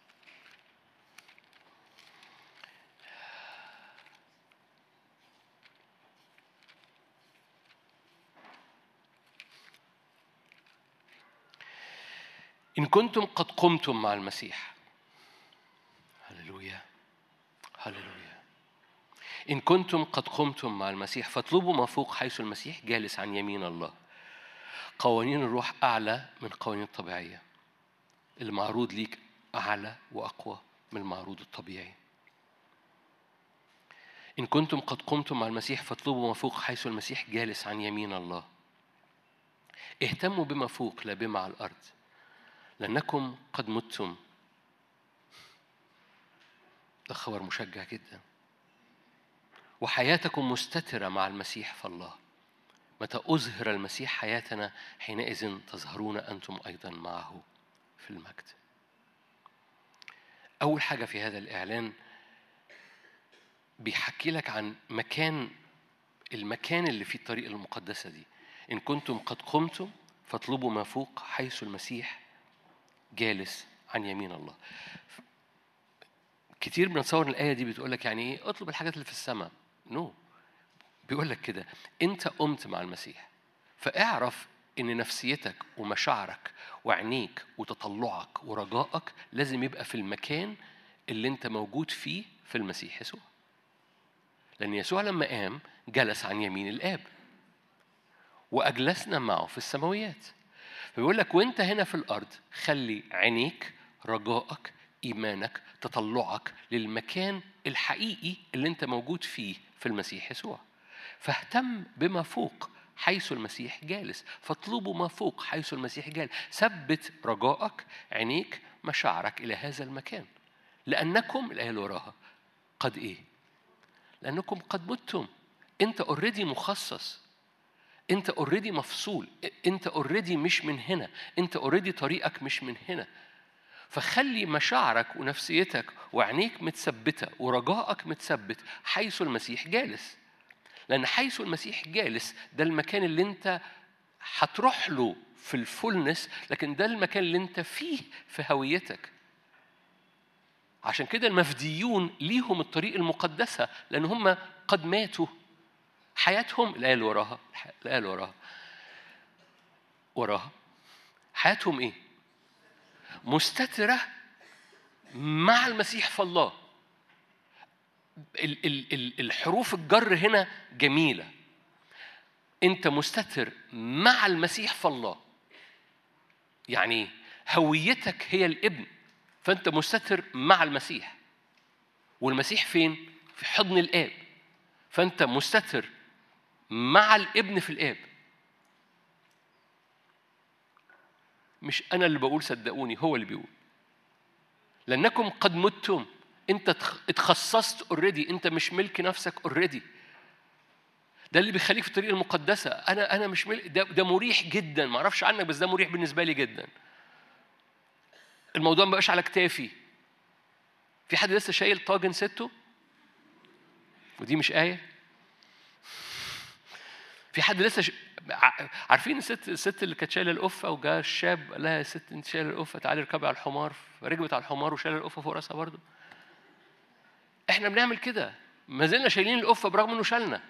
إن كنتم قد قمتم مع المسيح هللويا هللويا إن كنتم قد قمتم مع المسيح فاطلبوا ما فوق حيث المسيح جالس عن يمين الله قوانين الروح أعلى من قوانين الطبيعية المعروض ليك أعلى وأقوى من المعروض الطبيعي إن كنتم قد قمتم مع المسيح فاطلبوا ما فوق حيث المسيح جالس عن يمين الله اهتموا بما فوق لا بما على الأرض لأنكم قد متم ده خبر مشجع جدا وحياتكم مستترة مع المسيح في الله متى أظهر المسيح حياتنا حينئذ تظهرون أنتم أيضا معه في المجد أول حاجة في هذا الإعلان بيحكي لك عن مكان المكان اللي فيه الطريق المقدسة دي إن كنتم قد قمتم فاطلبوا ما فوق حيث المسيح جالس عن يمين الله كتير بنتصور الآية دي بتقول لك يعني إيه اطلب الحاجات اللي في السماء نو no. بيقول لك كده أنت قمت مع المسيح فاعرف إن نفسيتك ومشاعرك وعينيك وتطلعك ورجائك لازم يبقى في المكان اللي أنت موجود فيه في المسيح يسوع لأن يسوع لما قام جلس عن يمين الآب وأجلسنا معه في السماويات فبيقول لك وانت هنا في الارض خلي عينيك رجائك ايمانك تطلعك للمكان الحقيقي اللي انت موجود فيه في المسيح يسوع فاهتم بما فوق حيث المسيح جالس فاطلبوا ما فوق حيث المسيح جالس ثبت رجائك عينيك مشاعرك الى هذا المكان لانكم الايه اللي وراها قد ايه لانكم قد متم انت اوريدي مخصص انت اوريدي مفصول انت اوريدي مش من هنا انت اوريدي طريقك مش من هنا فخلي مشاعرك ونفسيتك وعينيك متثبته ورجائك متثبت حيث المسيح جالس لان حيث المسيح جالس ده المكان اللي انت هتروح له في الفولنس لكن ده المكان اللي انت فيه في هويتك عشان كده المفديون ليهم الطريق المقدسه لان هم قد ماتوا حياتهم الآية اللي وراها الآية اللي وراها وراها حياتهم إيه؟ مستترة مع المسيح في الله الحروف الجر هنا جميلة أنت مستتر مع المسيح في الله يعني هويتك هي الابن فأنت مستتر مع المسيح والمسيح فين؟ في حضن الآب فأنت مستتر مع الابن في الآب مش أنا اللي بقول صدقوني هو اللي بيقول لأنكم قد متم أنت اتخصصت اوريدي أنت مش ملك نفسك اوريدي ده اللي بيخليك في الطريق المقدسة أنا أنا مش ملك ده, ده مريح جدا ما أعرفش عنك بس ده مريح بالنسبة لي جدا الموضوع ما بقاش على كتافي في حد لسه شايل طاجن سته ودي مش آية في حد لسه ش... عارفين الست الست اللي كانت شايله القفه وجاء الشاب قال لها يا ست انت شايله القفه تعالي اركبي على الحمار ركبت على الحمار وشايله القفه فوق راسها برضه احنا بنعمل كده ما زلنا شايلين القفه برغم انه شالنا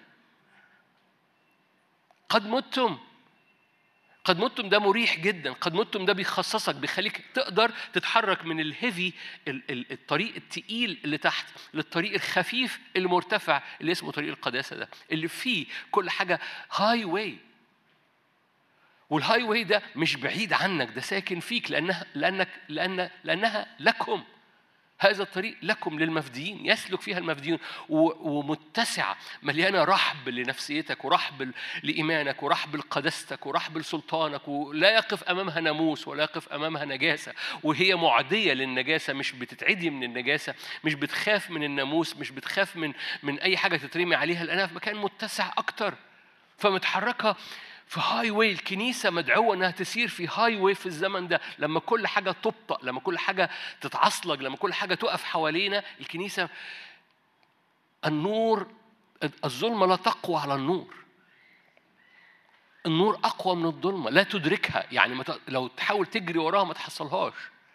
قد متم قد متم ده مريح جدا قد متم ده بيخصصك بيخليك تقدر تتحرك من الهيفي الطريق التقيل اللي تحت للطريق الخفيف المرتفع اللي اسمه طريق القداسه ده اللي فيه كل حاجه هاي واي والهاي واي ده مش بعيد عنك ده ساكن فيك لانها لانك لان لانها لكم هذا الطريق لكم للمفديين يسلك فيها المفديون ومتسعة مليانة رحب لنفسيتك ورحب لإيمانك ورحب لقداستك ورحب لسلطانك ولا يقف أمامها ناموس ولا يقف أمامها نجاسة وهي معدية للنجاسة مش بتتعدي من النجاسة مش بتخاف من الناموس مش بتخاف من من أي حاجة تترمي عليها لأنها في مكان متسع أكتر فمتحركة في هاي واي الكنيسه مدعوه انها تسير في هاي واي في الزمن ده لما كل حاجه تبطأ لما كل حاجه تتعصلج لما كل حاجه تقف حوالينا الكنيسه النور الظلمه لا تقوى على النور النور اقوى من الظلمه لا تدركها يعني لو تحاول تجري وراها ما تحصلهاش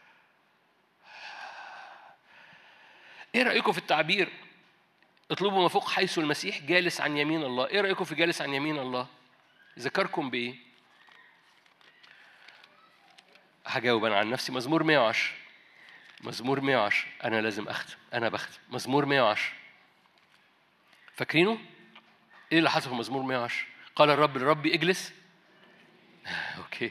ايه رايكم في التعبير اطلبوا ما فوق حيث المسيح جالس عن يمين الله ايه رايكم في جالس عن يمين الله ذكركم بإيه؟ هجاوب أنا عن نفسي مزمور 110 مزمور 110 أنا لازم أختم أنا بختم مزمور 110 فاكرينه؟ إيه اللي حصل في مزمور 110 قال الرب لربي اجلس أوكي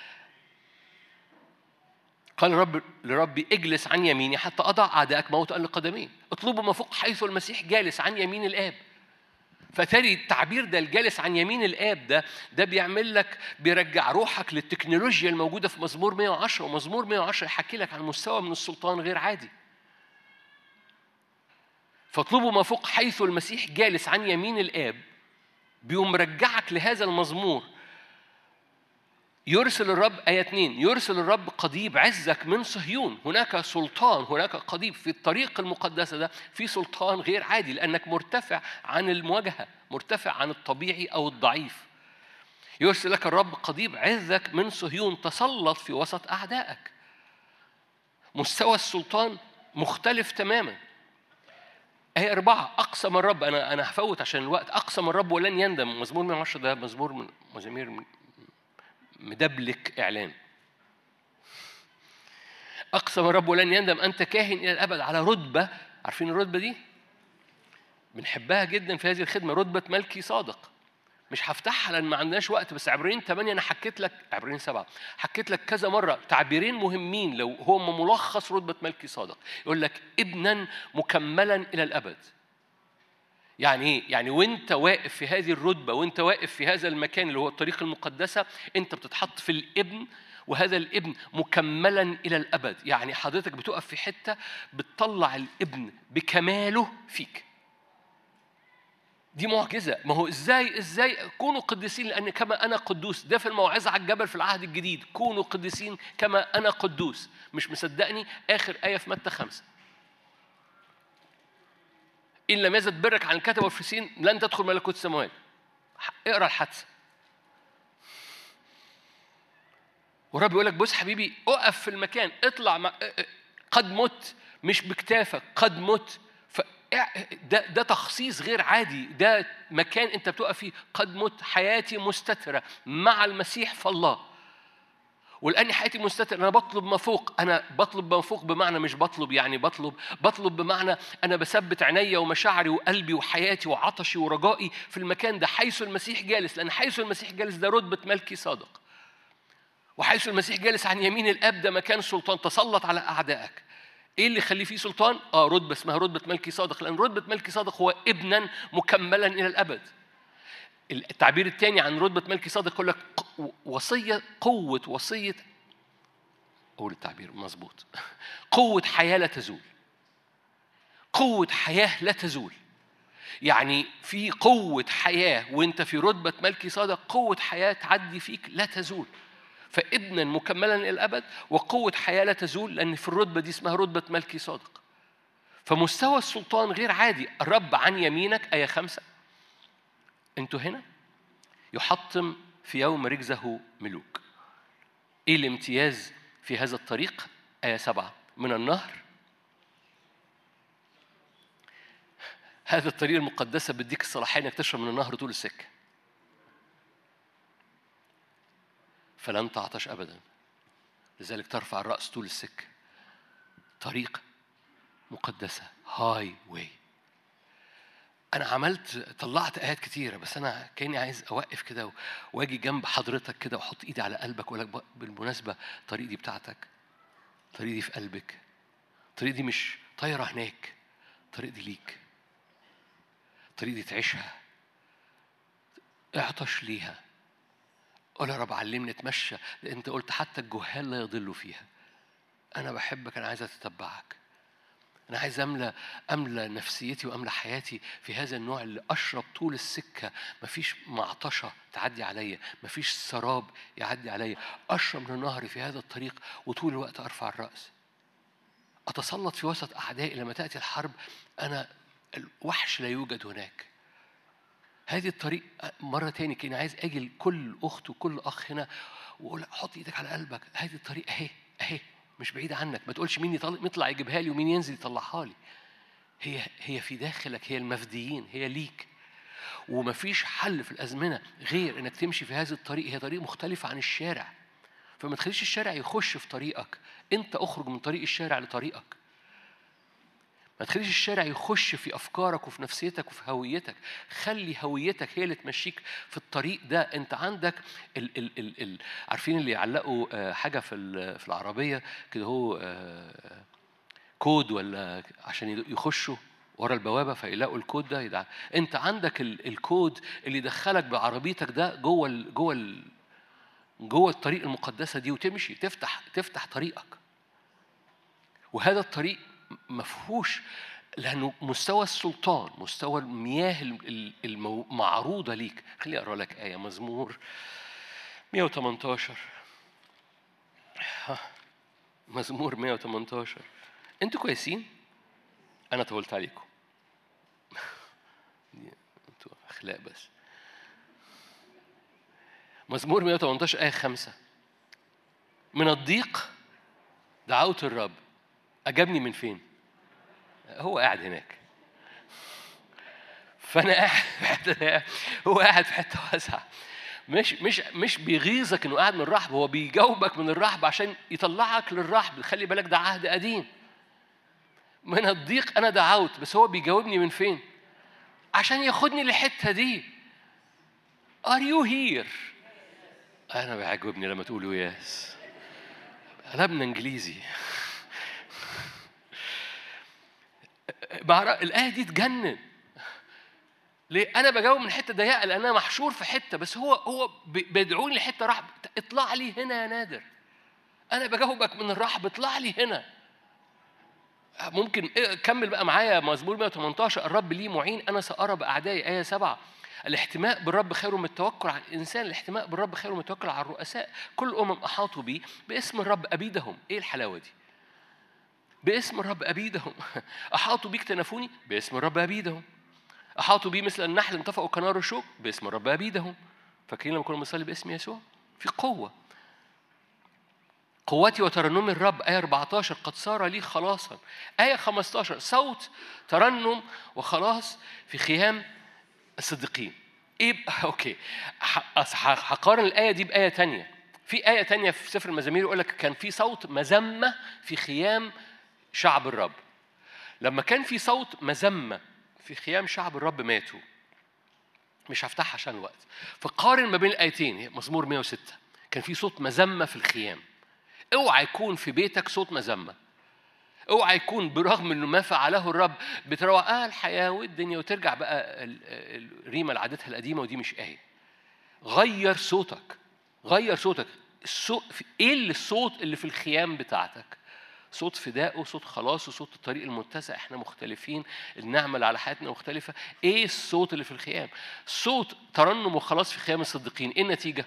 قال الرب لربي اجلس عن يميني حتى أضع أعدائك موطئا لقدمي اطلبوا ما فوق حيث المسيح جالس عن يمين الآب فتالي التعبير ده الجالس عن يمين الاب ده ده بيعمل لك بيرجع روحك للتكنولوجيا الموجوده في مزمور 110 ومزمور 110 يحكي لك عن مستوى من السلطان غير عادي فاطلبوا ما فوق حيث المسيح جالس عن يمين الاب بيقوم مرجعك لهذا المزمور يرسل الرب آية 2 يرسل الرب قضيب عزك من صهيون هناك سلطان هناك قضيب في الطريق المقدسة ده في سلطان غير عادي لأنك مرتفع عن المواجهة مرتفع عن الطبيعي أو الضعيف يرسل لك الرب قضيب عزك من صهيون تسلط في وسط أعدائك مستوى السلطان مختلف تماما آية أربعة أقسم الرب أنا أنا هفوت عشان الوقت أقسم الرب ولن يندم مزمور 110 ده مزمور من مزامير مدبلك إعلان أقسم الرب ولن يندم أنت كاهن إلى الأبد على رتبة عارفين الرتبة دي؟ بنحبها جدا في هذه الخدمة رتبة ملكي صادق مش هفتحها لان ما عندناش وقت بس عبرين 8 انا حكيت لك عبرين 7 حكيت لك كذا مره تعبيرين مهمين لو هم ملخص رتبه ملكي صادق يقول لك ابنا مكملا الى الابد يعني ايه؟ يعني وانت واقف في هذه الرتبه وانت واقف في هذا المكان اللي هو الطريق المقدسه انت بتتحط في الابن وهذا الابن مكملا الى الابد، يعني حضرتك بتقف في حته بتطلع الابن بكماله فيك. دي معجزه، ما هو ازاي ازاي كونوا قديسين لان كما انا قدوس، ده في الموعظه على الجبل في العهد الجديد، كونوا قديسين كما انا قدوس، مش مصدقني اخر ايه في متى خمسه. إن لم يزد برك عن الكتب والفريسين لن تدخل ملكوت السماوات اقرا الحادثة ورب يقول لك بص حبيبي اقف في المكان اطلع مع... قد مت مش بكتافك قد مت ده ده تخصيص غير عادي ده مكان انت بتقف فيه قد مت حياتي مستتره مع المسيح فالله ولاني حياتي مستتر انا بطلب ما فوق انا بطلب ما فوق بمعنى مش بطلب يعني بطلب بطلب بمعنى انا بثبت عيني ومشاعري وقلبي وحياتي وعطشي ورجائي في المكان ده حيث المسيح جالس لان حيث المسيح جالس ده رتبه ملكي صادق وحيث المسيح جالس عن يمين الاب ده مكان سلطان تسلط على اعدائك ايه اللي يخليه فيه سلطان اه رتبه اسمها رتبه ملكي صادق لان رتبه ملكي صادق هو ابنا مكملا الى الابد التعبير الثاني عن رتبة ملكي صادق يقول لك وصية قوة وصية أقول التعبير مظبوط قوة حياة لا تزول قوة حياة لا تزول يعني في قوة حياة وانت في رتبة ملكي صادق قوة حياة تعدي فيك لا تزول فابنا مكملا الى الابد وقوة حياة لا تزول لأن في الرتبة دي اسمها رتبة ملكي صادق فمستوى السلطان غير عادي الرب عن يمينك آية خمسة انتوا هنا يحطم في يوم رجزه ملوك ايه الامتياز في هذا الطريق آية سبعة من النهر هذا الطريق المقدسة بديك الصلاحية انك تشرب من النهر طول السكة فلن تعطش أبدا لذلك ترفع الرأس طول السكة طريق مقدسة هاي واي انا عملت طلعت ايات كتيره بس انا كاني عايز اوقف كده واجي جنب حضرتك كده واحط ايدي على قلبك واقول لك بالمناسبه الطريق دي بتاعتك الطريق دي في قلبك الطريق دي مش طايره هناك الطريق دي ليك الطريق دي تعيشها اعطش ليها قول يا رب علمني اتمشى انت قلت حتى الجهال لا يضلوا فيها انا بحبك انا عايز اتتبعك أنا عايز أملى أملى نفسيتي وأملى حياتي في هذا النوع اللي أشرب طول السكة مفيش معطشة تعدي عليا مفيش سراب يعدي عليا أشرب من النهر في هذا الطريق وطول الوقت أرفع الرأس أتسلط في وسط أعدائي لما تأتي الحرب أنا الوحش لا يوجد هناك هذه الطريق مرة تاني كأني عايز أجي لكل أخت وكل أخ هنا وأقول حط إيدك على قلبك هذه الطريق أهي أهي مش بعيدة عنك ما تقولش مين يطلع يجيبها لي ومين ينزل يطلعها لي هي هي في داخلك هي المفديين هي ليك ومفيش حل في الأزمنة غير إنك تمشي في هذا الطريق هي طريق مختلفة عن الشارع فما تخليش الشارع يخش في طريقك أنت أخرج من طريق الشارع لطريقك ما تخليش الشارع يخش في افكارك وفي نفسيتك وفي هويتك خلي هويتك هي اللي تمشيك في الطريق ده انت عندك ال ال ال ال عارفين اللي يعلقوا آه، حاجه في في العربيه كده هو آه، كود ولا عشان يخشوا ورا البوابه فيلاقوا الكود ده يدع... انت عندك الكود اللي يدخلك بعربيتك ده جوه ال جوه ال جوه الطريق المقدسه دي وتمشي تفتح تفتح طريقك وهذا الطريق مفهوش لأنه مستوى السلطان مستوى المياه المعروضة ليك خليني أقرأ لك آية مزمور 118 مزمور 118 أنتوا كويسين؟ أنا طولت عليكم أنتوا أخلاق بس مزمور 118 آية 5 من الضيق دعوت الرب أجابني من فين؟ هو قاعد هناك فأنا قاعد في حتة هو قاعد في حتة واسعة مش مش مش بيغيظك انه قاعد من الرحب هو بيجاوبك من الرحب عشان يطلعك للرحب خلي بالك ده عهد قديم من الضيق انا دعوت بس هو بيجاوبني من فين عشان ياخدني للحته دي ار يو هير انا بيعجبني لما تقولوا ياس قلبنا انجليزي الآية دي تجنن ليه؟ أنا بجاوب من حتة ضيقة لأن أنا محشور في حتة بس هو هو بيدعوني لحتة رحب اطلع لي هنا يا نادر أنا بجاوبك من الرحب اطلع لي هنا ممكن إيه، كمل بقى معايا مزمور 118 الرب لي معين أنا سأرى بأعدائي آية سبعة الاحتماء بالرب خير من التوكل على الإنسان الاحتماء بالرب خير من التوكل على الرؤساء كل أمم أحاطوا بي باسم الرب أبيدهم إيه الحلاوة دي باسم الرب أبيدهم أحاطوا بيك تنافوني باسم الرب أبيدهم أحاطوا بي مثل النحل انطفأوا كنار الشوك باسم الرب أبيدهم فاكرين لما كنا بنصلي باسم يسوع في قوة قوتي وترنم الرب آية 14 قد صار لي خلاصا آية 15 صوت ترنم وخلاص في خيام الصديقين ايه اوكي هقارن الآية دي بآية تانية في آية تانية في سفر المزامير يقول لك كان في صوت مذمة في خيام شعب الرب لما كان في صوت مذمة في خيام شعب الرب ماتوا مش هفتحها عشان الوقت فقارن ما بين الآيتين مزمور 106 كان في صوت مذمة في الخيام اوعى يكون في بيتك صوت مذمة اوعى يكون برغم انه ما فعله الرب بتروى اه الحياه والدنيا وترجع بقى الريمه لعادتها القديمه ودي مش ايه غير صوتك غير صوتك الصوت ايه اللي الصوت اللي في الخيام بتاعتك صوت فداء وصوت خلاص وصوت الطريق المتسع احنا مختلفين النعمة اللي على حياتنا مختلفة ايه الصوت اللي في الخيام صوت ترنم وخلاص في خيام الصديقين ايه النتيجة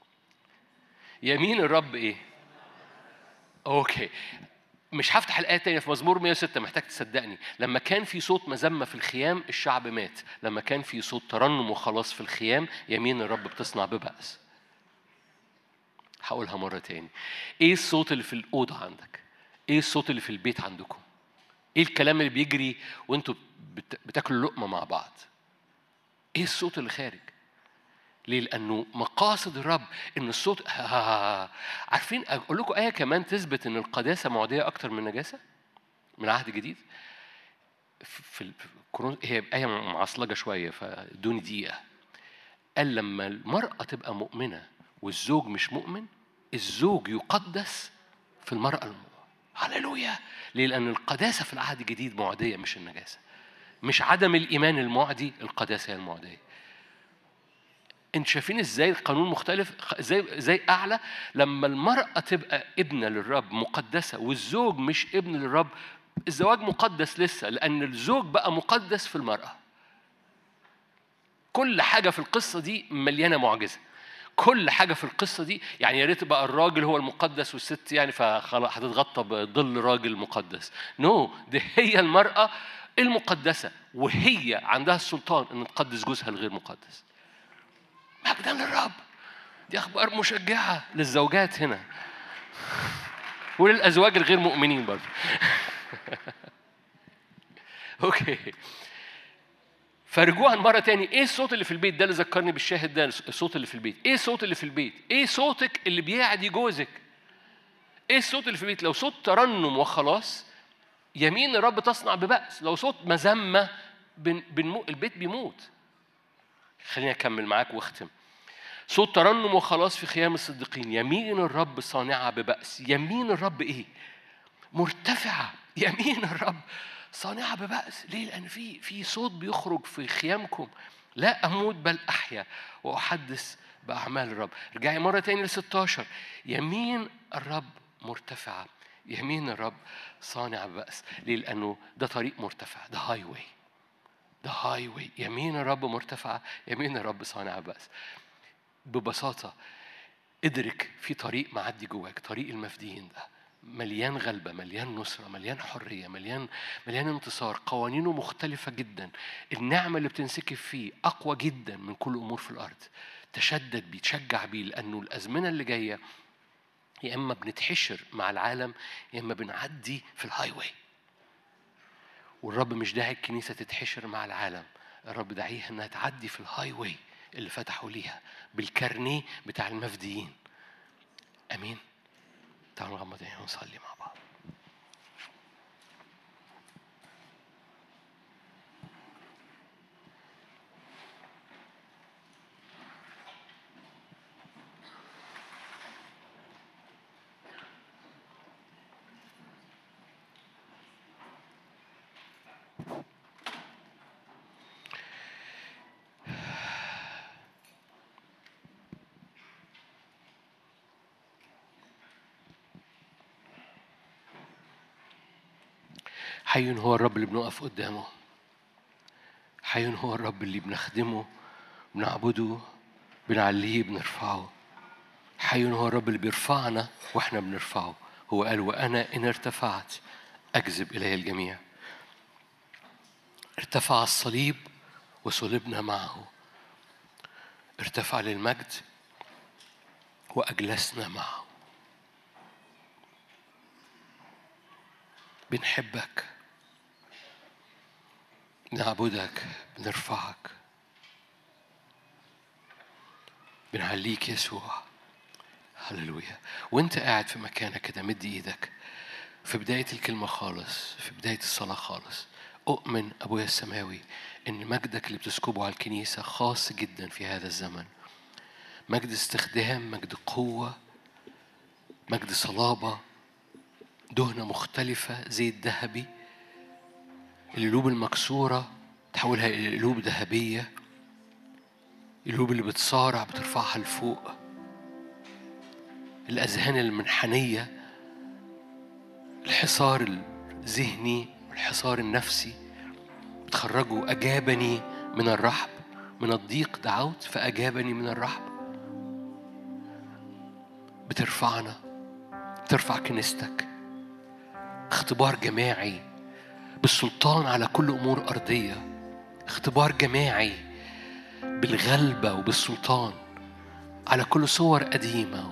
يمين الرب ايه اوكي مش هفتح الآية تانية في مزمور 106 محتاج تصدقني لما كان في صوت مذمة في الخيام الشعب مات لما كان في صوت ترنم وخلاص في الخيام يمين الرب بتصنع ببأس هقولها مرة تاني ايه الصوت اللي في الأوضة عندك ايه الصوت اللي في البيت عندكم ايه الكلام اللي بيجري وانتوا بتاكلوا لقمة مع بعض ايه الصوت اللي خارج ليه؟ لأنه مقاصد الرب إن الصوت عارفين أقول لكم آية كمان تثبت إن القداسة معدية أكتر من النجاسة من عهد جديد في هي آية معصلجة شوية فدوني دقيقة قال لما المرأة تبقى مؤمنة والزوج مش مؤمن الزوج يقدس في المرأة المؤمنة هللويا ليه؟ لأن القداسة في العهد الجديد معدية مش النجاسة مش عدم الإيمان المعدي القداسة هي المعدية انتوا شايفين ازاي القانون مختلف ازاي ازاي اعلى لما المراه تبقى ابنه للرب مقدسه والزوج مش ابن للرب الزواج مقدس لسه لان الزوج بقى مقدس في المراه كل حاجه في القصه دي مليانه معجزه كل حاجه في القصه دي يعني يا ريت بقى الراجل هو المقدس والست يعني فخلاص هتتغطى بظل راجل مقدس نو no, دي هي المراه المقدسه وهي عندها السلطان ان تقدس جوزها الغير مقدس مجدا للرب دي اخبار مشجعه للزوجات هنا وللازواج الغير مؤمنين برضه اوكي فرجوعا مرة تاني ايه الصوت اللي في البيت ده اللي ذكرني بالشاهد ده الصوت اللي في البيت ايه الصوت اللي في البيت ايه صوتك اللي بيعدي جوزك ايه الصوت اللي في البيت لو صوت ترنم وخلاص يمين الرب تصنع ببأس لو صوت مذمة بن بنمو البيت بيموت خليني أكمل معاك واختم صوت ترنم وخلاص في خيام الصديقين يمين الرب صانعة ببأس يمين الرب إيه؟ مرتفعة يمين الرب صانعة ببأس ليه؟ لأن في في صوت بيخرج في خيامكم لا أموت بل أحيا وأحدث بأعمال الرب ارجعي مرة تاني ل 16 يمين الرب مرتفعة يمين الرب صانع بأس ليه؟ لأنه ده طريق مرتفع ده هاي واي ده هاي واي يمين الرب مرتفعة يمين الرب صانع بأس ببساطة ادرك في طريق معدي جواك طريق المفديين ده مليان غلبة مليان نصرة مليان حرية مليان مليان انتصار قوانينه مختلفة جدا النعمة اللي بتنسكب فيه أقوى جدا من كل أمور في الأرض تشدد بيه تشجع بيه لأنه الأزمنة اللي جاية يا إما بنتحشر مع العالم يا إما بنعدي في الهاي واي والرب مش داعي الكنيسة تتحشر مع العالم الرب داعيها إنها تعدي في الهاي واي اللي فتحوا ليها بالكارنيه بتاع المفديين امين تعالوا نغمض عينينا ونصلي مع بعض حي هو الرب اللي بنقف قدامه حي هو الرب اللي بنخدمه بنعبده بنعليه بنرفعه حي هو الرب اللي بيرفعنا واحنا بنرفعه هو قال وانا ان ارتفعت اجذب الي الجميع ارتفع الصليب وصلبنا معه ارتفع للمجد واجلسنا معه بنحبك نعبدك بنرفعك بنعليك يسوع هللويا وانت قاعد في مكانك كده مد ايدك في بداية الكلمة خالص في بداية الصلاة خالص أؤمن أبويا السماوي إن مجدك اللي بتسكبه على الكنيسة خاص جدا في هذا الزمن مجد استخدام مجد قوة مجد صلابة دهنة مختلفة زيت ذهبي القلوب المكسورة تحولها إلى قلوب ذهبية القلوب اللي بتصارع بترفعها لفوق الأذهان المنحنية الحصار الذهني والحصار النفسي بتخرجوا أجابني من الرحب من الضيق دعوت فأجابني من الرحب بترفعنا بترفع كنيستك اختبار جماعي بالسلطان على كل أمور أرضية اختبار جماعي بالغلبة وبالسلطان على كل صور قديمة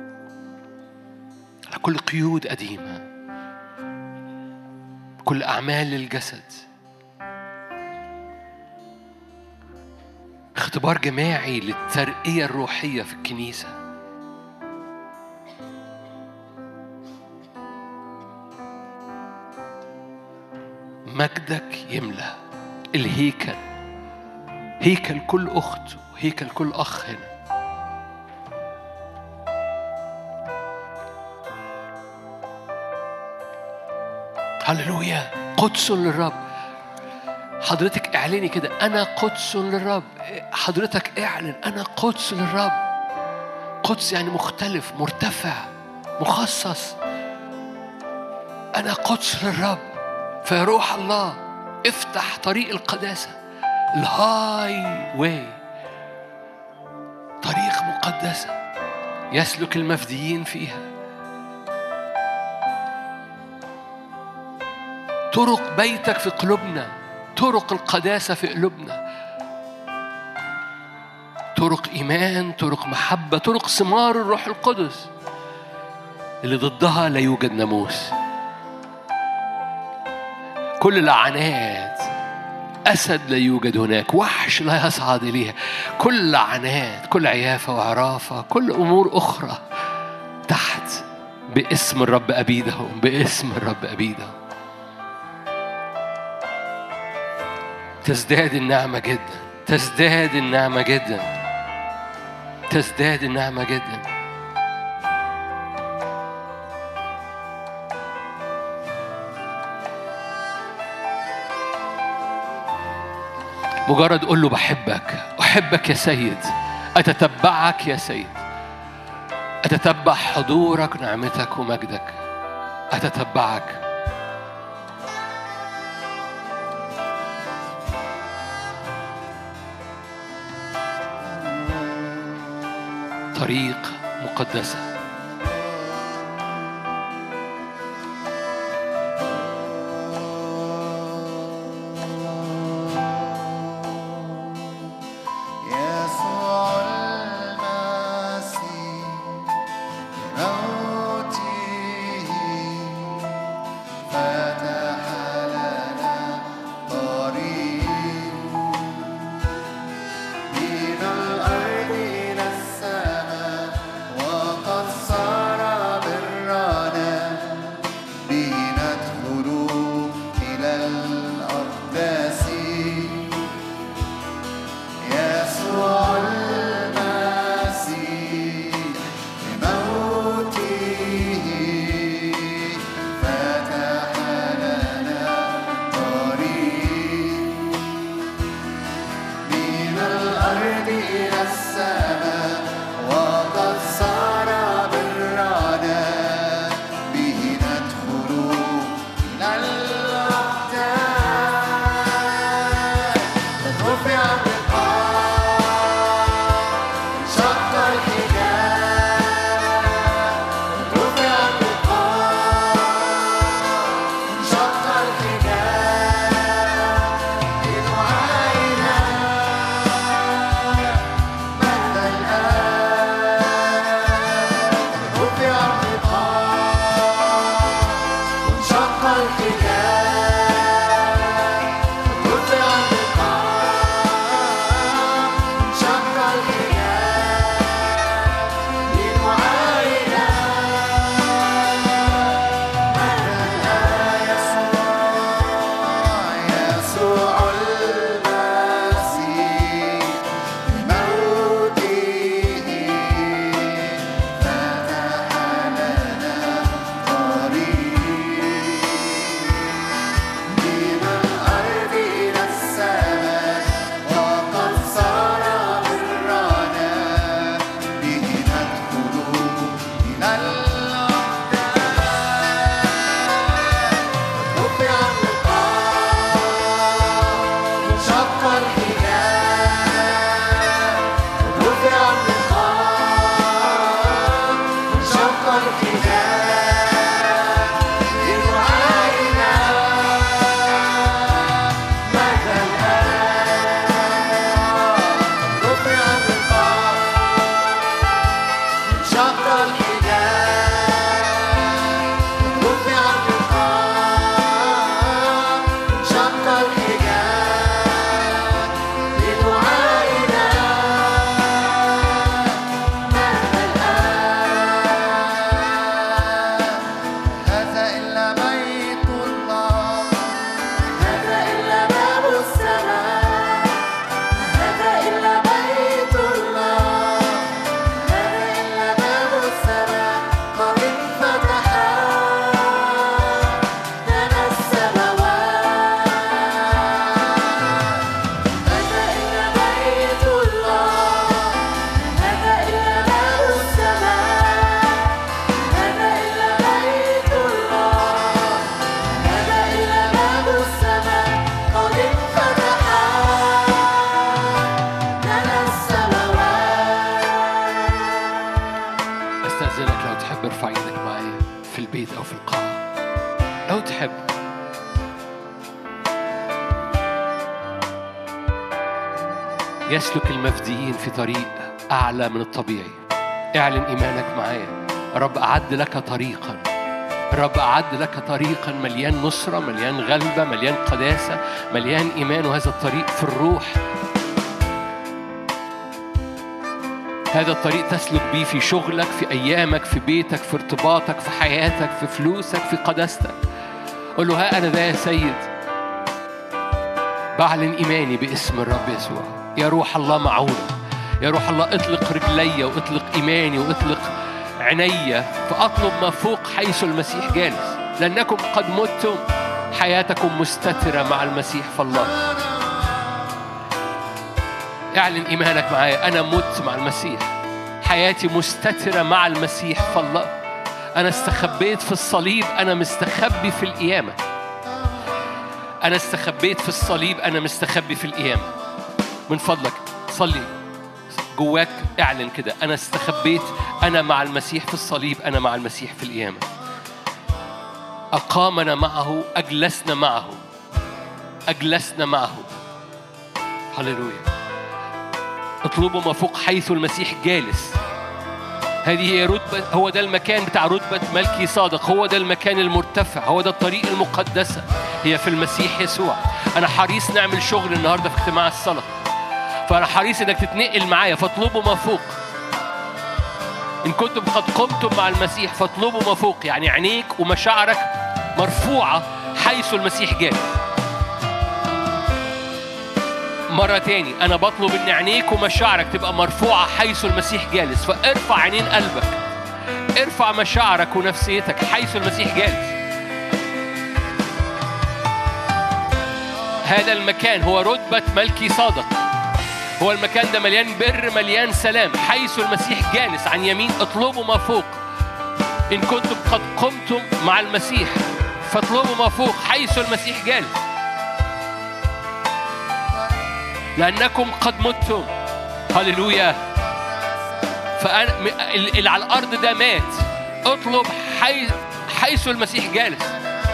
على كل قيود قديمة كل أعمال للجسد اختبار جماعي للترقية الروحية في الكنيسة مجدك يملأ الهيكل هيكل كل أخت وهيكل كل أخ هنا هللويا قدس للرب حضرتك اعلني كده انا قدس للرب حضرتك اعلن انا قدس للرب قدس يعني مختلف مرتفع مخصص انا قدس للرب فيا روح الله افتح طريق القداسه الهاي واي طريق مقدسه يسلك المفديين فيها طرق بيتك في قلوبنا طرق القداسة في قلوبنا طرق إيمان طرق محبة طرق ثمار الروح القدس اللي ضدها لا يوجد ناموس كل لعنات أسد لا يوجد هناك وحش لا يصعد إليها كل لعنات كل عيافة وعرافة كل أمور أخرى تحت باسم الرب أبيدهم باسم الرب أبيدهم تزداد النعمة جدا تزداد النعمة جدا تزداد النعمة جدا مجرد قول له بحبك أحبك يا سيد أتتبعك يا سيد أتتبع حضورك نعمتك ومجدك أتتبعك طريق مقدسه يسلك المفديين في طريق أعلى من الطبيعي اعلن إيمانك معايا رب أعد لك طريقا رب أعد لك طريقا مليان نصرة مليان غلبة مليان قداسة مليان إيمان وهذا الطريق في الروح هذا الطريق تسلك بيه في شغلك في أيامك في بيتك في ارتباطك في حياتك في فلوسك في قداستك قل له ها أنا ذا يا سيد بعلن إيماني باسم الرب يسوع يا روح الله معونة يا روح الله اطلق رجلي واطلق إيماني واطلق عيني فأطلب ما فوق حيث المسيح جالس لأنكم قد متم حياتكم مستترة مع المسيح فالله اعلن إيمانك معايا أنا مت مع المسيح حياتي مستترة مع المسيح فالله أنا استخبيت في الصليب أنا مستخبي في القيامة أنا استخبيت في الصليب أنا مستخبي في القيامة من فضلك صلي جواك اعلن كده أنا استخبيت أنا مع المسيح في الصليب أنا مع المسيح في القيامة أقامنا معه أجلسنا معه أجلسنا معه هللويا اطلبوا ما فوق حيث المسيح جالس هذه هي رتبة هو ده المكان بتاع رتبة ملكي صادق هو ده المكان المرتفع هو ده الطريق المقدسة هي في المسيح يسوع أنا حريص نعمل شغل النهاردة في اجتماع الصلاة فأنا حريص إنك تتنقل معايا فاطلبوا ما فوق إن كنتم قد قمتم مع المسيح فاطلبوا ما فوق يعني عينيك ومشاعرك مرفوعة حيث المسيح جاي مرة تاني أنا بطلب إن عينيك ومشاعرك تبقى مرفوعة حيث المسيح جالس فارفع عينين قلبك ارفع مشاعرك ونفسيتك حيث المسيح جالس هذا المكان هو رتبة ملكي صادق هو المكان ده مليان بر مليان سلام حيث المسيح جالس عن يمين اطلبوا ما فوق إن كنتم قد قمتم مع المسيح فاطلبوا ما فوق حيث المسيح جالس لأنكم قد متم هللويا فأنا اللي على الأرض ده مات اطلب حيث حيث المسيح جالس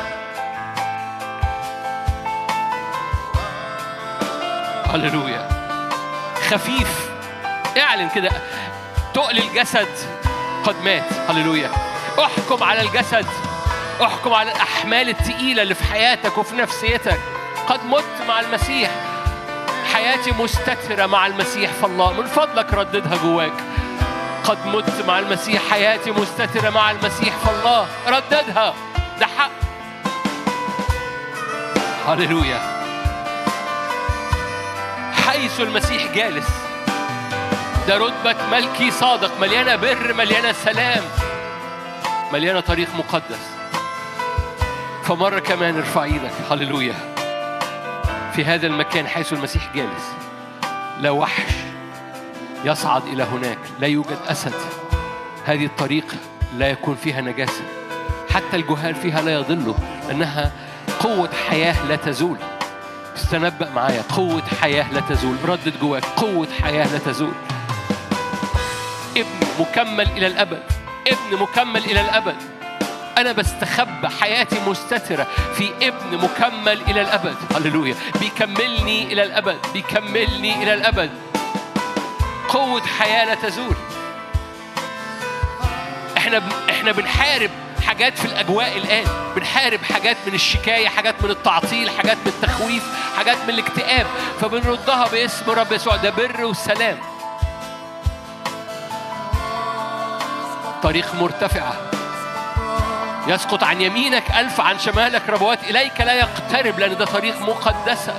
هللويا خفيف اعلن كده تقل الجسد قد مات هللويا احكم على الجسد احكم على الأحمال التقيلة اللي في حياتك وفي نفسيتك قد مت مع المسيح حياتي مستترة مع المسيح فالله من فضلك رددها جواك قد مت مع المسيح حياتي مستترة مع المسيح فالله رددها ده حق هللويا حيث المسيح جالس ده رتبة ملكي صادق مليانة بر مليانة سلام مليانة طريق مقدس فمرة كمان ارفع ايدك هللويا في هذا المكان حيث المسيح جالس لا وحش يصعد إلى هناك لا يوجد أسد هذه الطريق لا يكون فيها نجاسة حتى الجهال فيها لا يضلوا أنها قوة حياة لا تزول استنبأ معايا قوة حياة لا تزول ردد جواك قوة حياة لا تزول ابن مكمل إلى الأبد ابن مكمل إلى الأبد أنا بستخبى حياتي مستترة في ابن مكمل إلى الأبد هللويا بيكملني إلى الأبد بيكملني إلى الأبد قوة حياة لا تزول احنا احنا بنحارب حاجات في الأجواء الآن بنحارب حاجات من الشكاية حاجات من التعطيل حاجات من التخويف حاجات من الاكتئاب فبنردها باسم رب يسوع ده بر وسلام طريق مرتفعة يسقط عن يمينك ألف عن شمالك ربوات إليك لا يقترب لأن ده طريق مقدسة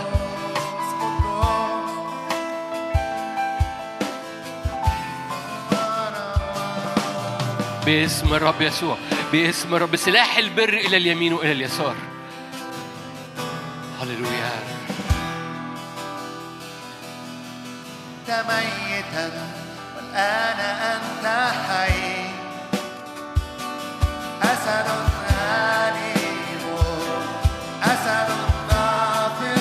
باسم الرب يسوع باسم الرب سلاح البر إلى اليمين وإلى اليسار هللويا كنت ميتا والآن أنت حي أسد غالب أسد ظافر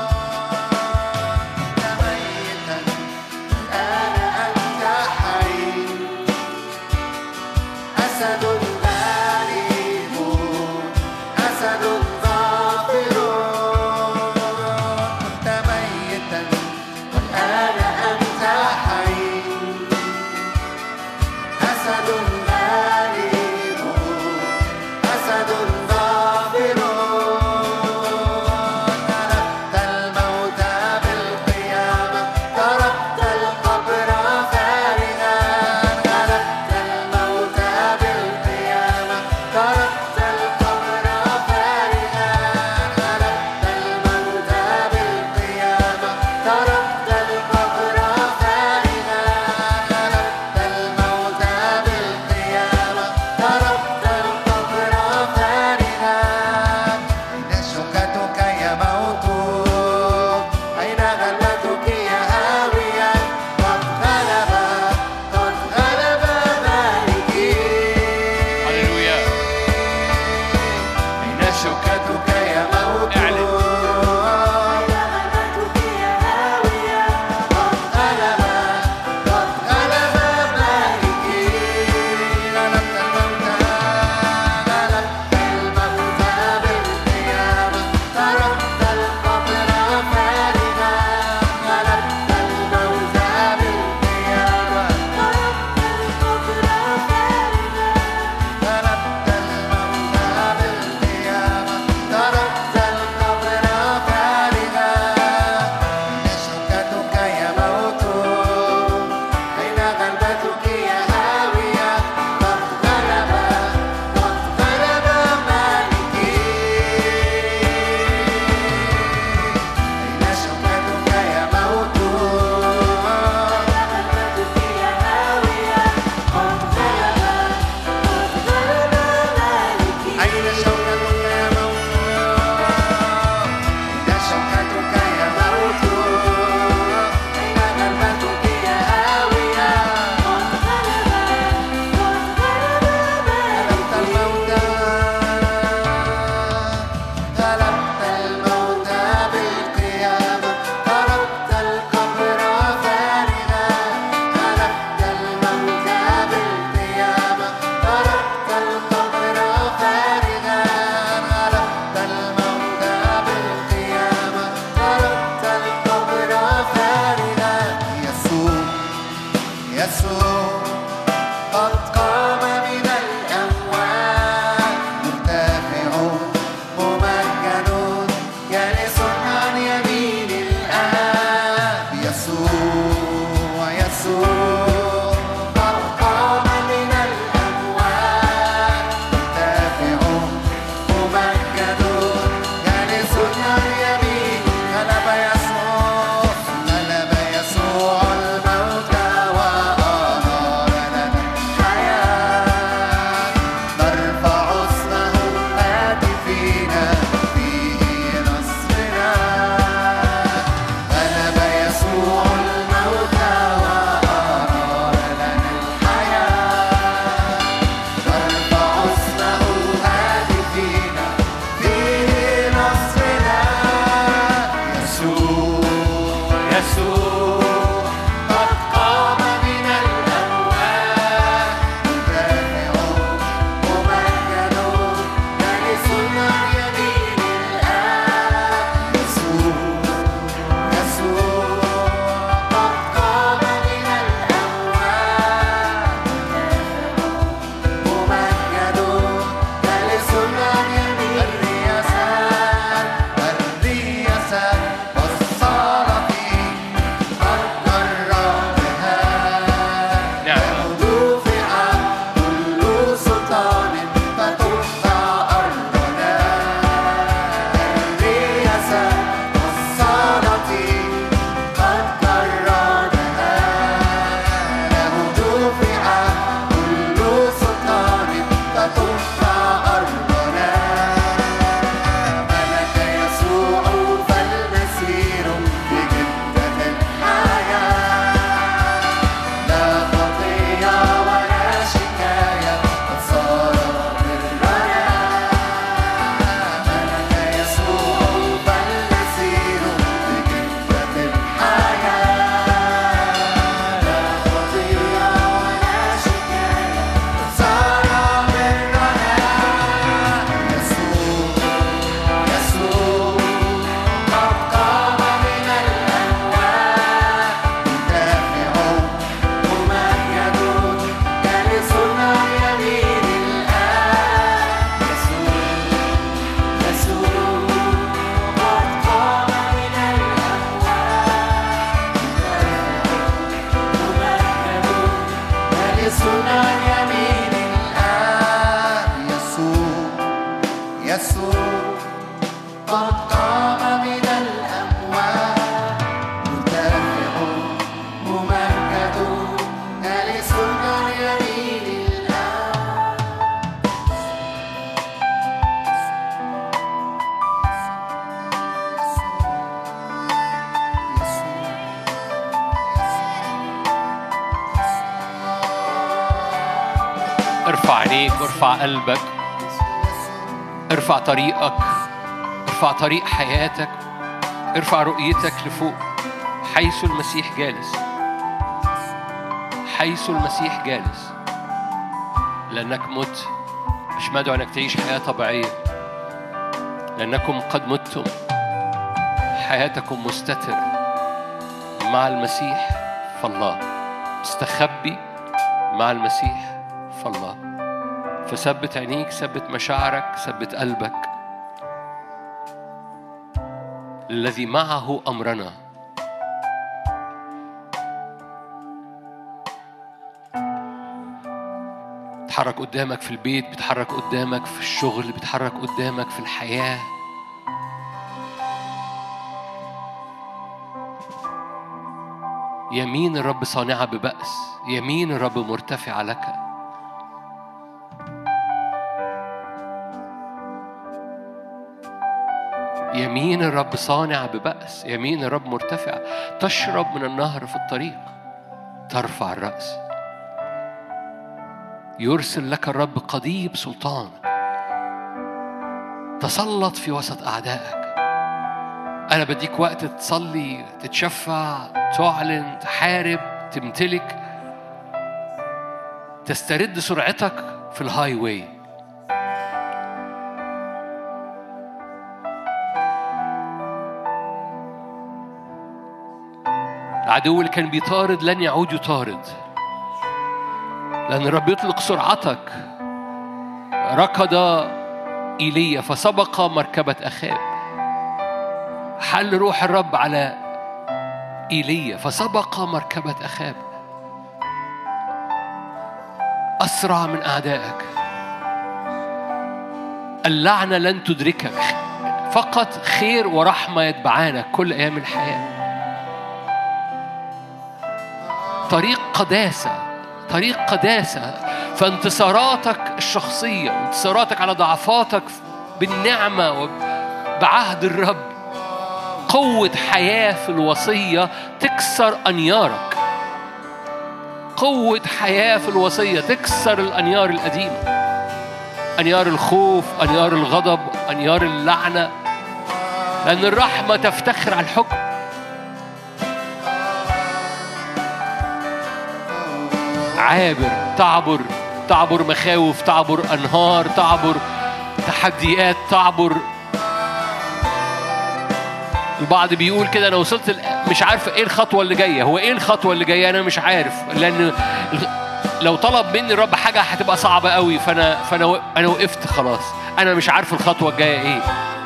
كنت ميتا والآن أنت حي أسد غالب أسد ظافر كنت ميتا والآن يسوع قد قام من الأموات مدافع ممجد جالس عن يمين الآب يسوع يسوع قد قام من الأموات ممجد جالس عن يمين الرياسات الرياسات والصالح قد قررها نعم رفع كل سلطان فترفع أرضنا الرياسة والسلاطين قد قررها له رفع كل سلطان فترفع أرضنا ملك يسوع فالمسير بجدة الحياة لا خطية ولا شكاية قد صار برنا ملك يسوع فالمسير بجدة الحياة لا خطية ولا شكاية قد صار برنا يسوع يسوع قد قام من الأموات مدافع ممجد جالس عن يمين الآب يسوع يسوع قد قام من الأموات ممجد جالس عن يمين الآب يسوع يسوع قد قام من الأموات مرتفع ممجد جالس عن يمين الآب ارفع عينيك وارفع قلبك ارفع طريقك ارفع طريق حياتك ارفع رؤيتك لفوق حيث المسيح جالس حيث المسيح جالس لأنك مت مش مدعو أنك تعيش حياة طبيعية لأنكم قد متم حياتكم مستترة مع المسيح فالله مستخبي مع المسيح فالله فثبت عينيك ثبت مشاعرك ثبت قلبك الذي معه أمرنا بتحرك قدامك في البيت بتحرك قدامك في الشغل بتحرك قدامك في الحياة يمين الرب صانعة ببأس يمين الرب مرتفعة لك يمين الرب صانع ببأس يمين الرب مرتفعة تشرب من النهر في الطريق ترفع الرأس يرسل لك الرب قضيب سلطان تسلط في وسط أعدائك أنا بديك وقت تصلي تتشفع تعلن تحارب تمتلك تسترد سرعتك في الهاي واي العدو اللي كان بيطارد لن يعود يطارد لأن الرب يطلق سرعتك ركض إيليا فسبق مركبة أخاب حل روح الرب على إيليا فسبق مركبة أخاب أسرع من أعدائك اللعنة لن تدركك فقط خير ورحمة يتبعانك كل أيام الحياة طريق قداسة طريق قداسة فانتصاراتك الشخصية انتصاراتك على ضعفاتك بالنعمة وبعهد الرب قوة حياة في الوصية تكسر أنيارك قوة حياة في الوصية تكسر الأنيار القديمة أنيار الخوف أنيار الغضب أنيار اللعنة لأن الرحمة تفتخر على الحكم عابر تعبر تعبر مخاوف تعبر أنهار تعبر تحديات تعبر البعض بيقول كده انا وصلت ال- مش عارف ايه الخطوه اللي جايه هو ايه الخطوه اللي جايه انا مش عارف لان ال- لو طلب مني الرب حاجه هتبقى صعبه قوي فانا فانا و- انا وقفت خلاص انا مش عارف الخطوه الجايه ايه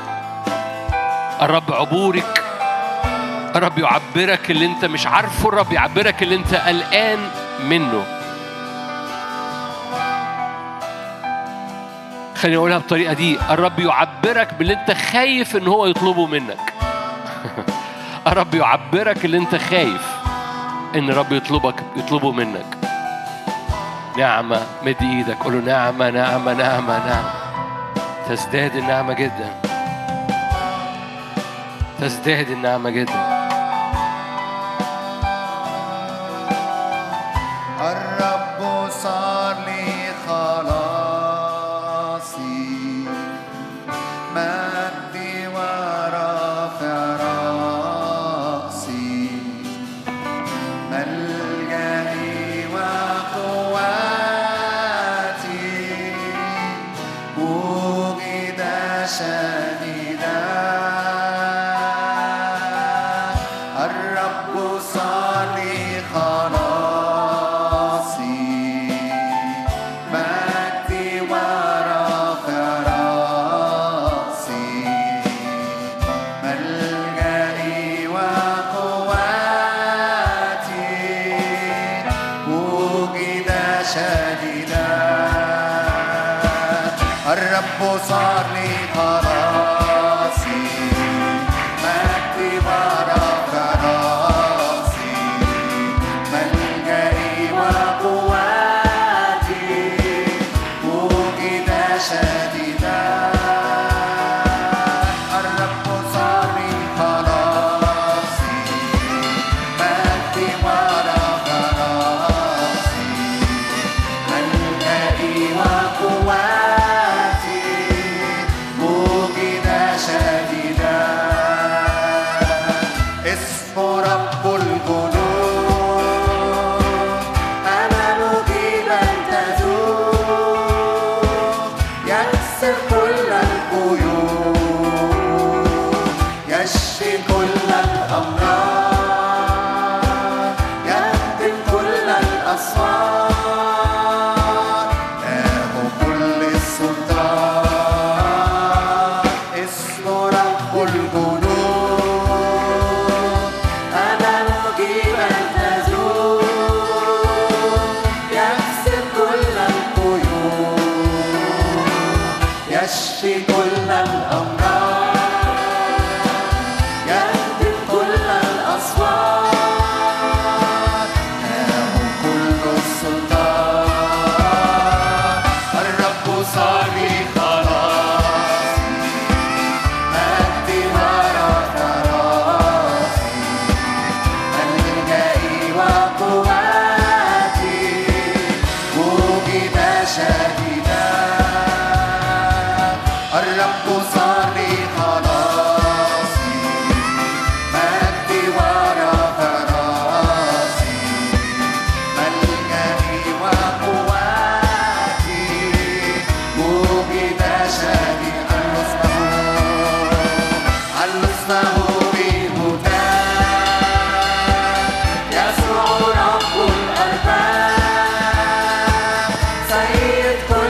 الرب عبورك الرب يعبرك اللي انت مش عارفه الرب يعبرك اللي انت قلقان منه خليني اقولها بالطريقه دي الرب يعبرك باللي انت خايف ان هو يطلبه منك الرب يعبرك اللي انت خايف ان الرب يطلبك يطلبه منك نعمة مد ايدك قول له نعمة نعمة نعمة نعمة تزداد النعمة جدا تزداد النعمة جدا الرب صار لي خلاصي مجدي ورافع رأسي ملجئي وقواتي وجد شديدا الرب صار لي خلاصي مجدي ورافع رأسي ملجئي وقواتي وجد شديدا الرب صار لي خلاصي مجدي ورافع رأسي ملجئي وقواتي وجد شديدا الرب صار لي خلاصي مجدي ورافع رأسي ملجئي وقواتي وجد شديدا اسم رب الجنود أنا مجيبا تزول يكسر كل القيود يشفي كل الأمراض يهدم كل الأسوار له كل السلطان اسم رب الجنود أنا مجيبا تزول يكسر كل القيود يشفي كل الأمراض يهدم كل الأصوات له كل السلطان الرب صار لي خلاصي مجدي ورافع راسي ملجئي وقواتي وجد شديدا الرب صار لي خلاصي مجدي ورافع راسي ملجئي وقواتي وجد شديدا علوا اسمه بهداه يسوع رب الأرباب سيد كل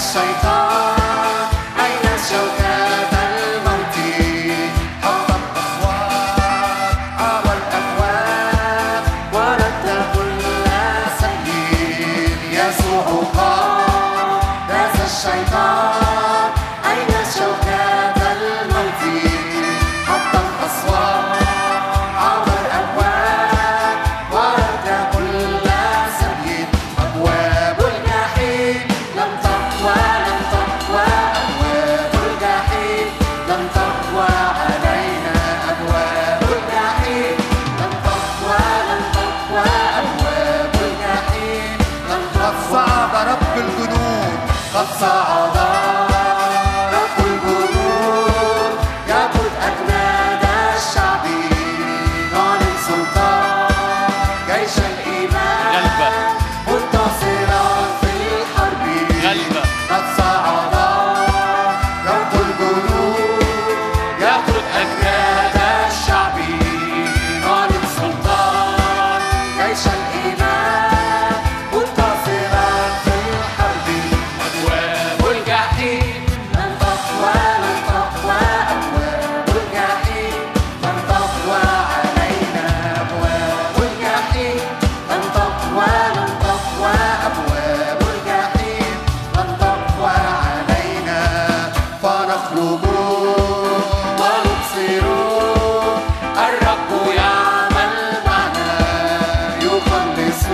الشيطان أين شوكات الموت حطت أسوار عبر الأبواب ورد كل سبيل يسوع قام داس الشيطان أين شوكات الموت حطت أسوار عبر الأبواب ورد كل سبيل أبواب الجحيم لم تقوى لم تقوى أبواب الجحيم لم تقوى علينا أبواب الجحيم لم تقوى لم تقوى أبواب الجحيم لم قد صعد رب الجنود قد صعد رب الجنود يقود أجناد الشعب نعلن سلطان جيش الإيمان غلبة. منتصرا في الحرب غلبة. قد صعد رب الجنود يقود أجناد الشعب نعلن سلطان جيش الإيمان منتصرا في الحرب أبواب الجحيم لن تقوى لن تقوى أبواب الجحيم لن تقوى علينا أبواب الجحيم لن تقوى لن تقوى أبواب الجحيم لن تقوى علينا فنخرج ونبصر الرب يعمل معنا يخلص